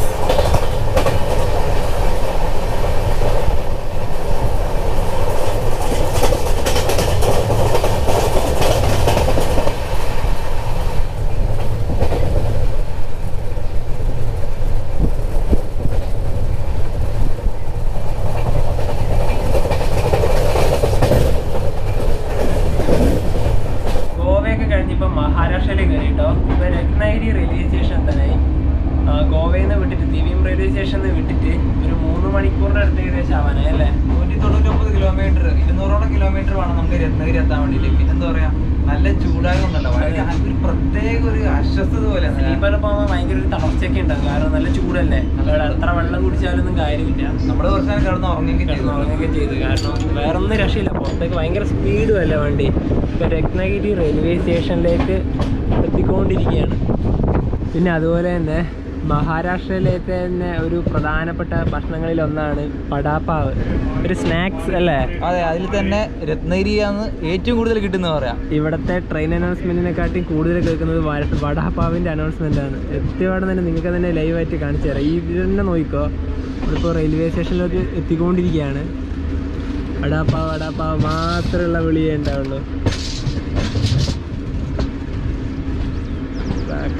[SPEAKER 2] രത്നഗിരി എത്താൻ വേണ്ടിയിട്ട് പിന്നെന്താ പറയാ നല്ല ചൂടായതൊന്നല്ല വളരെ ഒരു പ്രത്യേക ഒരു അസ്വസ്ഥത പോലെ
[SPEAKER 1] സ്ലീപ്പറിൽ പോകുമ്പോൾ ഭയങ്കര ഒരു തളർച്ചയൊക്കെ ഉണ്ടാവും കാരണം നല്ല ചൂടല്ലേ അവിടെ എത്ര വെള്ളം കുടിച്ചാലൊന്നും കാര്യമില്ല
[SPEAKER 2] നമ്മള് കുറച്ച് നേരം കിടന്ന് ഉറങ്ങുകയും
[SPEAKER 1] കിടന്ന്
[SPEAKER 2] ചെയ്തു
[SPEAKER 1] ഉറങ്ങുകയും ചെയ്തു കാരണം വേറെ ഒന്നും രക്ഷയില്ല പുറത്തേക്ക് ഭയങ്കര സ്പീഡും അല്ല വണ്ടി ഇപ്പം രത്നഗിരി റെയിൽവേ സ്റ്റേഷനിലേക്ക് എത്തിക്കൊണ്ടിരിക്കുകയാണ് പിന്നെ അതുപോലെ തന്നെ മഹാരാഷ്ട്രയിലേക്ക് തന്നെ ഒരു പ്രധാനപ്പെട്ട ഭക്ഷണങ്ങളിൽ ഒന്നാണ് പടാപ്പാവ് ഒരു സ്നാക്സ് അല്ലേ
[SPEAKER 2] അതെ അതിൽ തന്നെ രത്നഗിരിയാണ് ഏറ്റവും കൂടുതൽ കിട്ടുന്ന പറയാം
[SPEAKER 1] ഇവിടുത്തെ ട്രെയിൻ അനൗൺസ്മെന്റിനെക്കാട്ടി കൂടുതൽ കേൾക്കുന്നത് വ- വടാപ്പാവിന്റെ അനൗൺസ്മെന്റ് ആണ് എത്തിയപാടെ തന്നെ നിങ്ങൾക്ക് തന്നെ ലൈവായിട്ട് കാണിച്ചു തരാം ഈ ഇത് തന്നെ നോക്കിക്കോ നമ്മളിപ്പോൾ റെയിൽവേ സ്റ്റേഷനിലേക്ക് എത്തിക്കൊണ്ടിരിക്കുകയാണ് വടാപ്പാവ് വടാപ്പാവ് മാത്രമുള്ള വിളിയേ ഉണ്ടാവുള്ളൂ Back.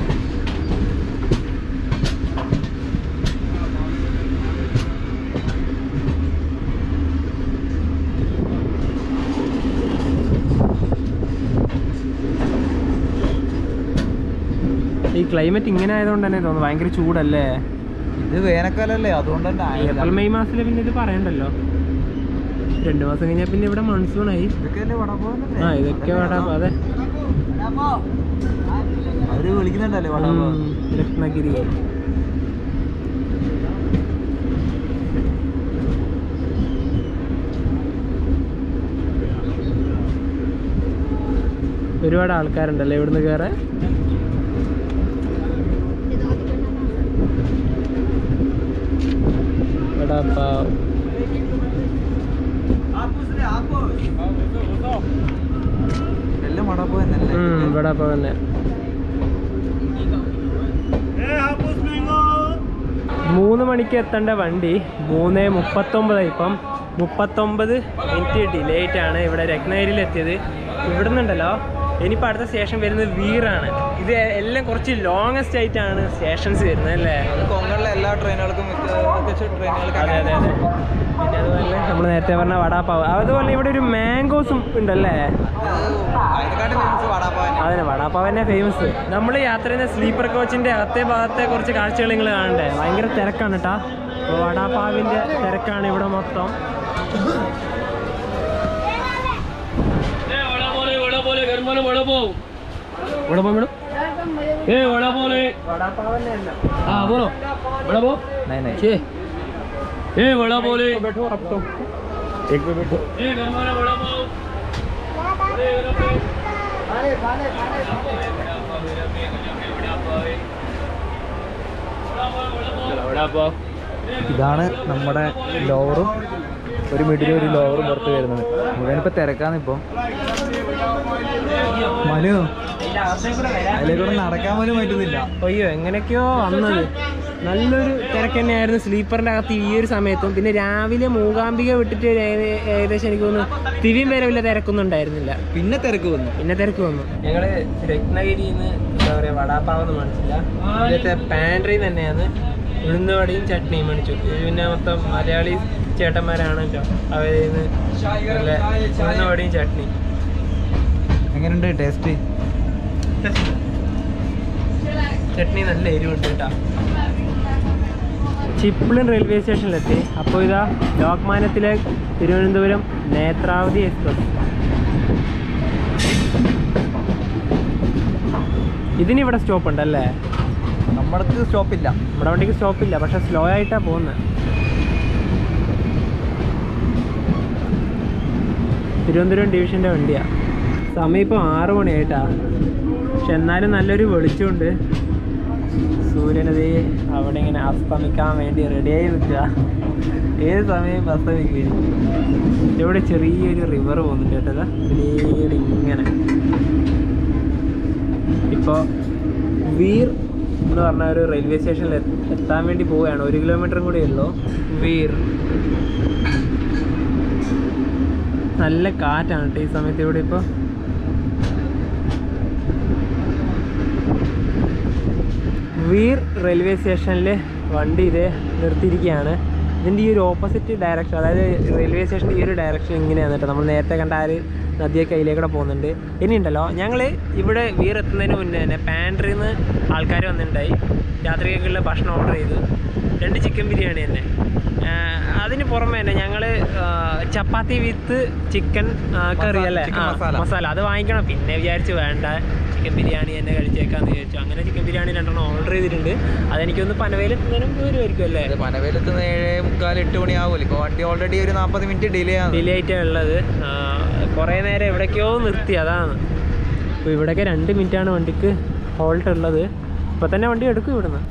[SPEAKER 1] ഈ ക്ലൈമറ്റ് ഇങ്ങനെ ആയതുകൊണ്ട് തന്നെ തോന്നുന്നു ഭയങ്കര ചൂടല്ലേ
[SPEAKER 2] ഇത് വേനൽക്കാലല്ലേ അതുകൊണ്ട് തന്നെ ആയില്ല
[SPEAKER 1] ഏപ്രിൽ മെയ് മാസത്തിൽ പിന്നെ ഇത് പറയണ്ടല്ലോ രണ്ടു മാസം കഴിഞ്ഞാൽ പിന്നെ ഇവിടെ മൺസൂൺ ആയി
[SPEAKER 2] ഇതൊക്കെയല്ലേ വടപോകല്ലേ
[SPEAKER 1] ആ ഇതൊക്കെ വടാപ്പാവ് അതെ
[SPEAKER 2] അവര് വിളിക്കുന്നുണ്ടല്ലേ വടപോ
[SPEAKER 1] ഉം, രത്നഗിരി ഒരുപാട് ആൾക്കാരുണ്ടല്ലേ ഇവിടുന്ന് കയറാൻ വടാപ്പാവ്
[SPEAKER 2] എല്ലാം വടപോ എന്നല്ലേ
[SPEAKER 1] ഉം, വടാപ്പാവ് തന്നെ മൂന്ന് മണിക്ക് എത്തേണ്ട വണ്ടി മൂന്ന് മുപ്പത്തൊമ്പത് ഇപ്പം മുപ്പത്തൊമ്പത് മിനിറ്റ് ഡിലേറ്റ് ആണ് ഇവിടെ രത്നഗിരിയിൽ എത്തിയത് ഇവിടുന്നുണ്ടല്ലോ ഇനിയിപ്പോൾ അടുത്ത സ്റ്റേഷൻ വരുന്നത് വീറാണ് ഇത് എല്ലാം കുറച്ച് ലോങ്ങസ്റ്റ് ആയിട്ടാണ് സ്റ്റേഷൻസ് വരുന്നത് അല്ലേ
[SPEAKER 2] കൊങ്ങളിലെ എല്ലാ ട്രെയിനുകൾക്കും അത്യാവശ്യം ട്രെയിനുകൾക്ക്
[SPEAKER 1] അതെ അതെ അതെ പിന്നെ അതുപോലെ നമ്മൾ നേരത്തെ പറഞ്ഞ വടാപ്പാവ് അതുപോലെ ഇവിടെ ഒരു മാംഗോസും ഉണ്ടല്ലേ
[SPEAKER 2] അതിനെക്കാട്ടും ഫേമസ് വടാപ്പാവ് തന്നെ
[SPEAKER 1] അതിന് വടാപ്പാവ് തന്നെ ഫേമസ് നമ്മൾ യാത്ര ചെയ്യുന്ന സ്ലീപ്പർ കോച്ചിന്റെ അകത്തെ ഭാഗത്തെ കുറച്ച് കാഴ്ചകൾ നിങ്ങൾ കാണണ്ടേ ഭയങ്കര തിരക്കാണ് കേട്ടാ അപ്പോൾ വടാപ്പാവിന്റെ തിരക്കാണ് ഇവിടെ മൊത്തം വടാപ്പാവ് തന്നെ
[SPEAKER 2] नहीं नहीं
[SPEAKER 1] बैठो आप तो एक पे बैठो
[SPEAKER 2] ഇതാണ് നമ്മുടെ ലോവറും ഒരു മിഡിലും ഒരു ലോവറും പുറത്ത് വരുന്നത് മുഴുവനിപ്പോ തിരക്കാന്ന് ഇപ്പൊ മനു അതിലേക്കൂടെ നടക്കാൻ പോലും പറ്റുന്നില്ല
[SPEAKER 1] അയ്യോ എങ്ങനെയൊക്കെയോ വന്നത് നല്ലൊരു തിരക്ക് തന്നെയായിരുന്നു സ്ലീപ്പറിന്റെ അകത്ത് ഈ ഒരു സമയത്തും പിന്നെ രാവിലെ മൂകാംബിക വിട്ടിട്ട് ഒരു ഏക- ഏകദേശം എനിക്ക് തോന്നുന്നു തിരിയും വരെ വലിയ തിരക്കൊന്നും ഉണ്ടായിരുന്നില്ല
[SPEAKER 2] പിന്നെ തിരക്ക് വന്നു
[SPEAKER 1] പിന്നെ തിരക്ക് വന്നു ഞങ്ങള് രത്നഗിരിന്ന് എന്താ പറയാ വടാപ്പാവെന്ന് മേടിച്ചില്ല ഇവിടുത്തെ പാൻട്രി തന്നെയാണ് ഉഴുന്ന് വടയും ചട്നിയും മേടിച്ചു ഇത് പിന്നെ മൊത്തം മലയാളി ചേട്ടന്മാരാണല്ലോ അവരിൽ നിന്ന് നല്ല ഉഴുന്ന് വടയും ചട്നി
[SPEAKER 2] എങ്ങനെയുണ്ട് ടേസ്റ്റ്
[SPEAKER 1] ചട്നി നല്ല എരിവുണ്ട് കേട്ടോ ചിപ്പിളിൻ റെയിൽവേ സ്റ്റേഷനിലെത്തി അപ്പോൾ ഇതാ ലോക്മാന്യത്തിലെ തിരുവനന്തപുരം നേത്രാവതി എക്സ്പ്രസ് ഇതിനിവിടെ സ്റ്റോപ്പ് ഉണ്ടല്ലേ
[SPEAKER 2] നമ്മൾക്ക് സ്റ്റോപ്പില്ല
[SPEAKER 1] നമ്മുടെ വണ്ടിക്ക് സ്റ്റോപ്പ് ഇല്ല പക്ഷെ സ്ലോ ആയിട്ടാണ് പോകുന്നത് തിരുവനന്തപുരം ഡിവിഷൻ്റെ വണ്ടിയാണ് സമയം ഇപ്പോൾ ആറ് മണിയായിട്ടാ പക്ഷെ എന്നാലും നല്ലൊരു വെളിച്ചമുണ്ട് സൂര്യനതേ അവിടെ ഇങ്ങനെ അസ്തമിക്കാൻ വേണ്ടി റെഡിയായി നിൽക്കുക ഏത് സമയം അസ്തമിക്കുകയും ഇവിടെ ചെറിയൊരു റിവർ പോകുന്നുണ്ട് കേട്ടത് പിന്നീട് ഇങ്ങനെ ഇപ്പോൾ വീർ എന്ന് പറഞ്ഞ ഒരു റെയിൽവേ സ്റ്റേഷനിൽ എത്താൻ വേണ്ടി പോവുകയാണ് ഒരു കിലോമീറ്ററും കൂടി ഉള്ളൂ വീർ നല്ല കാറ്റാണ് കേട്ടോ ഈ സമയത്ത് ഇവിടെ ഇപ്പോൾ വീർ റെയിൽവേ സ്റ്റേഷനിൽ വണ്ടി ഇത് നിർത്തിയിരിക്കുകയാണ് ഇതിൻ്റെ ഈ ഒരു ഓപ്പോസിറ്റ് ഡയറക്ഷൻ അതായത് റെയിൽവേ സ്റ്റേഷൻ്റെ ഈ ഒരു ഡയറക്ഷൻ ഇങ്ങനെയാണ് കേട്ടോ നമ്മൾ നേരത്തെ കണ്ട ആ ഒരു നദിയൊക്കെ അതിലേക്കൂടെ പോകുന്നുണ്ട് ഇനി ഉണ്ടല്ലോ ഞങ്ങൾ ഇവിടെ വീർ എത്തുന്നതിന് മുന്നേ തന്നെ പാൻട്രിയിൽ നിന്ന് ആൾക്കാർ വന്നിട്ടുണ്ടായി രാത്രിയൊക്കെയുള്ള ഭക്ഷണം ഓർഡർ ചെയ്തു രണ്ട് ചിക്കൻ ബിരിയാണി തന്നെ ആഹ് അത് അതിന് പുറമെ തന്നെ ഞങ്ങൾ ചപ്പാത്തി വിത്ത് ചിക്കൻ കറി അല്ലേ
[SPEAKER 2] chicken
[SPEAKER 1] ആ,
[SPEAKER 2] മസാല.
[SPEAKER 1] മസാല അത് വാങ്ങിക്കണം പിന്നെ വിചാരിച്ച് വേണ്ട ചിക്കൻ ബിരിയാണി തന്നെ കഴിച്ചേക്കാന്ന് വിചാരിച്ചു അങ്ങനെ ചിക്കൻ ബിരിയാണി രണ്ടെണ്ണം ഓർഡർ ചെയ്തിട്ടുണ്ട് അതെനിക്കൊന്ന് പനവേൽ എത്തുന്നതിനും വരുമായിരിക്കും അല്ലേ
[SPEAKER 2] ഇത് പനവേലെത്തുന്ന ഏഴ് മുക്കാൽ എട്ട് മണി ആവുമല്ലോ ഇപ്പോൾ വണ്ടി ഓൾറെഡി ഒരു നാൽപ്പത് മിനിറ്റ് ഡിലേ ആണ്
[SPEAKER 1] ഡിലേ ആയിട്ടാണ് ഉള്ളത് കുറേ നേരം എവിടേക്കോ നിർത്തി അതാണ് അപ്പോൾ ഇവിടെയൊക്കെ രണ്ട് മിനിറ്റാണ് വണ്ടിക്ക് ഹോൾട്ട് ഉള്ളത് ഇപ്പോൾ തന്നെ വണ്ടി എടുക്കും ഇവിടുന്ന്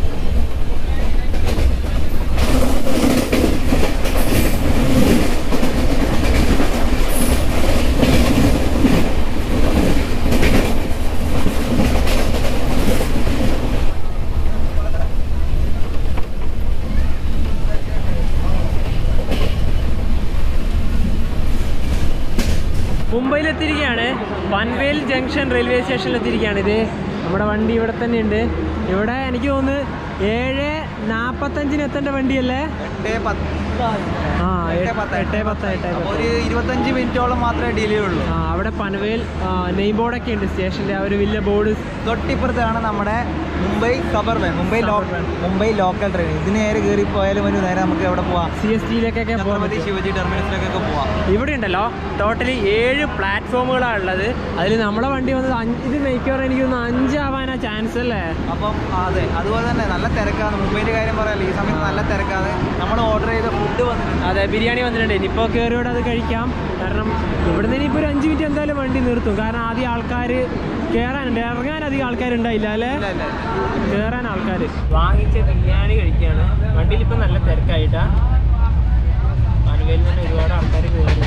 [SPEAKER 1] മുംബൈയിൽ എത്തിയിരിക്കുകയാണ് പൻവേൽ ജംഗ്ഷൻ റെയിൽവേ സ്റ്റേഷനിൽ എത്തിയിരിക്കുകയാണ് ഇത് നമ്മുടെ വണ്ടി ഇവിടെ തന്നെ ഉണ്ട് ഇവിടെ എനിക്ക് തോന്നുന്നു ഏഴ് നാൽപ്പത്തഞ്ചിന് എത്തേണ്ട വണ്ടിയല്ലേ
[SPEAKER 2] എട്ട് പത്ത്
[SPEAKER 1] ആ
[SPEAKER 2] എട്ട്
[SPEAKER 1] എട്ട്
[SPEAKER 2] പത്ത്,
[SPEAKER 1] എട്ട് പത്ത് എട്ട്
[SPEAKER 2] അപ്പോൾ
[SPEAKER 1] പത്ത്
[SPEAKER 2] ഒരു ഇരുപത്തഞ്ച് മിനിറ്റോളം മാത്രമേ ഡിലേ ഉള്ളൂ
[SPEAKER 1] ആ അവിടെ പനവേൽ നെയിം ബോർഡൊക്കെ ഉണ്ട് സ്റ്റേഷൻ്റെ ആ ഒരു വലിയ ബോർഡ്
[SPEAKER 2] തൊട്ടിപ്പുറത്താണ് നമ്മുടെ മുംബൈ സബർബൻ മുംബൈ ലോ മുംബൈ ലോക്കൽ ട്രെയിൻ ഇതിന് നേരെ കയറി പോയാലും ഒരു നേരെ നമുക്ക് എവിടെ പോവാം
[SPEAKER 1] സി എസ് ടിയിലേക്കൊക്കെ പോകാൻ
[SPEAKER 2] ഛത്രപതി
[SPEAKER 1] പറ്റും
[SPEAKER 2] ശിവജി ടെർമിനസിലേക്കൊക്കെ പോവാം
[SPEAKER 1] ഇവിടെ ഉണ്ടല്ലോ ടോട്ടലി ഏഴ് പ്ലാറ്റ്ഫോമുകളാണ് ഉള്ളത് അതിൽ നമ്മളെ വണ്ടി വന്നത് അഞ്ച് ഇത് മിക്കവാറും എനിക്ക് തോന്നുന്നു അഞ്ചാവാനാ ചാൻസ് അല്ലേ
[SPEAKER 2] അപ്പം അതെ അതുപോലെ തന്നെ നല്ല തിരക്കാണ് മുംബൈൻ്റെ കാര്യം പറയാമല്ലോ ഈ സമയത്ത് നല്ല തിരക്കാണ് നമ്മൾ ഓർഡർ ചെയ്ത ഫുഡ് വന്നിട്ടുണ്ട്
[SPEAKER 1] അതെ ബിരിയാണി വന്നിട്ടുണ്ട് ഇനിയിപ്പോൾ കയറിയോടെ അത് കഴിക്കാം കാരണം ഇവിടുന്ന് ഇനിയിപ്പോൾ ഒരു അഞ്ച് മിനിറ്റ് എന്തായാലും വണ്ടി നിർത്തും കാരണം ആദ്യം ആൾക്കാർ കയറാനുണ്ട് ഇറങ്ങാൻ അധികം ആൾക്കാരുണ്ടായില്ല അല്ലേ
[SPEAKER 2] ഇല്ല ഇല്ല ഇല്ല.
[SPEAKER 1] കയറാൻ ആൾക്കാർ വാങ്ങിച്ച ബിരിയാണി കഴിക്കുകയാണ് വണ്ടിയിൽ ഇപ്പം നല്ല തിരക്കായിട്ടാ പനവേലിൽ തന്നെ ഒരുപാട് ആൾക്കാർ കയറി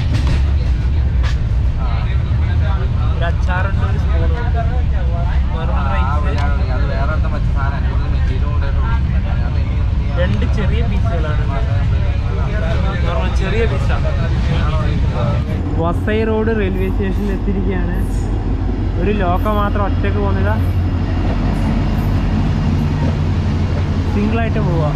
[SPEAKER 1] ഒരു അച്ചാറുണ്ട് ഒരു സ്പൂണുണ്ട് വെറും റൈസ്
[SPEAKER 2] അത് വേറെ അർത്ഥം വെച്ച സാധനം കൂടുതൽ മെറ്റീരിയൽ കൊണ്ടുവരുള്ളൂ അതിനകത്ത് എനിക്കൊന്നും ചെയ്യാൻ
[SPEAKER 1] രണ്ട് ചെറിയ പീസുകളാണ് നോർമൽ ചെറിയ പീസാണ് വസൈ റോഡ് റെയിൽവേ സ്റ്റേഷനിൽ എത്തിയിരിക്കുകയാണ് ഒരു ലോക്ക മാത്രം ഒറ്റക്ക് പോകുന്നില്ല സിംഗിളായിട്ട് പോവാ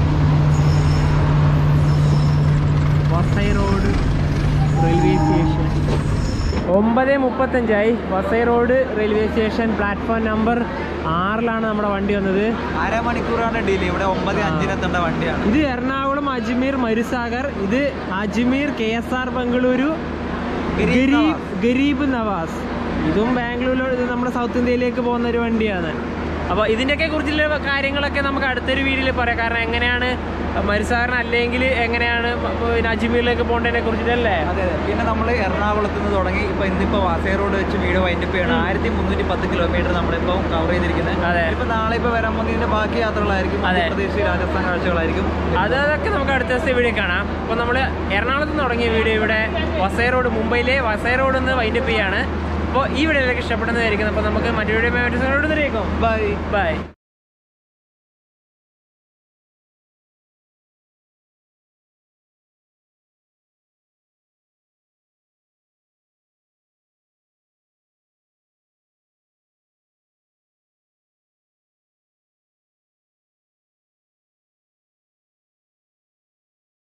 [SPEAKER 1] വസൈ റോഡ് റെയിൽവേ സ്റ്റേഷൻ ഒമ്പത് മുപ്പത്തഞ്ചായി Vasai road railway station platform number ആറിലാണ് നമ്മുടെ വണ്ടി വന്നത്
[SPEAKER 2] അരമണിക്കൂറാണ് ഡിലേ ഇവിടെ ഒമ്പത് അഞ്ചിനെത്തേണ്ട വണ്ടിയാണ്
[SPEAKER 1] ഇത് എറണാകുളം അജ്മീർ മരുസാഗർ ഇത് Ajmer K S R Bengaluru
[SPEAKER 2] Garib
[SPEAKER 1] Garib Garib Nawaz ഇതും ബാംഗ്ലൂരിലോ ഇത് നമ്മുടെ സൗത്ത് ഇന്ത്യയിലേക്ക് പോകുന്ന ഒരു വണ്ടിയാണ് അപ്പോൾ ഇതിൻ്റെയൊക്കെ കുറിച്ചുള്ള കാര്യങ്ങളൊക്കെ നമുക്ക് അടുത്തൊരു വീഡിയോയിൽ പറയാം കാരണം എങ്ങനെയാണ് മരുസാഗറിന് അല്ലെങ്കിൽ എങ്ങനെയാണ് പിന്നെ അജ്മീറിലേക്ക് പോകേണ്ടതിനെ കുറിച്ചിട്ടല്ലേ
[SPEAKER 2] അതെ അതെ പിന്നെ നമ്മൾ എറണാകുളത്ത് നിന്ന് തുടങ്ങി ഇപ്പൊ ഇന്നിപ്പോ വാസേ റോഡ് വെച്ച് വീഡിയോ വൈൻഡപ്പ് ചെയ്യണം ആയിരത്തി മുന്നൂറ്റി പത്ത് കിലോമീറ്റർ നമ്മളിപ്പോ കവർ ചെയ്തിരിക്കുന്നത്
[SPEAKER 1] അതെ.
[SPEAKER 2] ഇപ്പൊ നാളെ ഇപ്പൊ വരാൻ പോകുന്ന ഇതിന്റെ ബാക്കി യാത്രകളായിരിക്കും
[SPEAKER 1] അതെ.
[SPEAKER 2] മധ്യപ്രദേശ് രാജസ്ഥാൻ കാഴ്ചകളായിരിക്കും
[SPEAKER 1] അത് അതൊക്കെ നമുക്ക് അടുത്ത ദിവസത്തെ വീഡിയോ കാണാം അപ്പോൾ നമ്മൾ എറണാകുളത്ത് നിന്ന് തുടങ്ങിയ വീഡിയോ ഇവിടെ വസൈ റോഡ് മുംബൈയിലെ വസൈ റോഡ് നിന്ന് വൈൻഡപ്പ് ചെയ്യാണ് അപ്പോൾ ഈ വീഡിയോയിലേക്ക് ഇഷ്ടപ്പെടുന്നതായിരിക്കും അപ്പോൾ നമുക്ക് മറ്റൊരു വീഡിയോ മറ്റു ബൈ ബൈ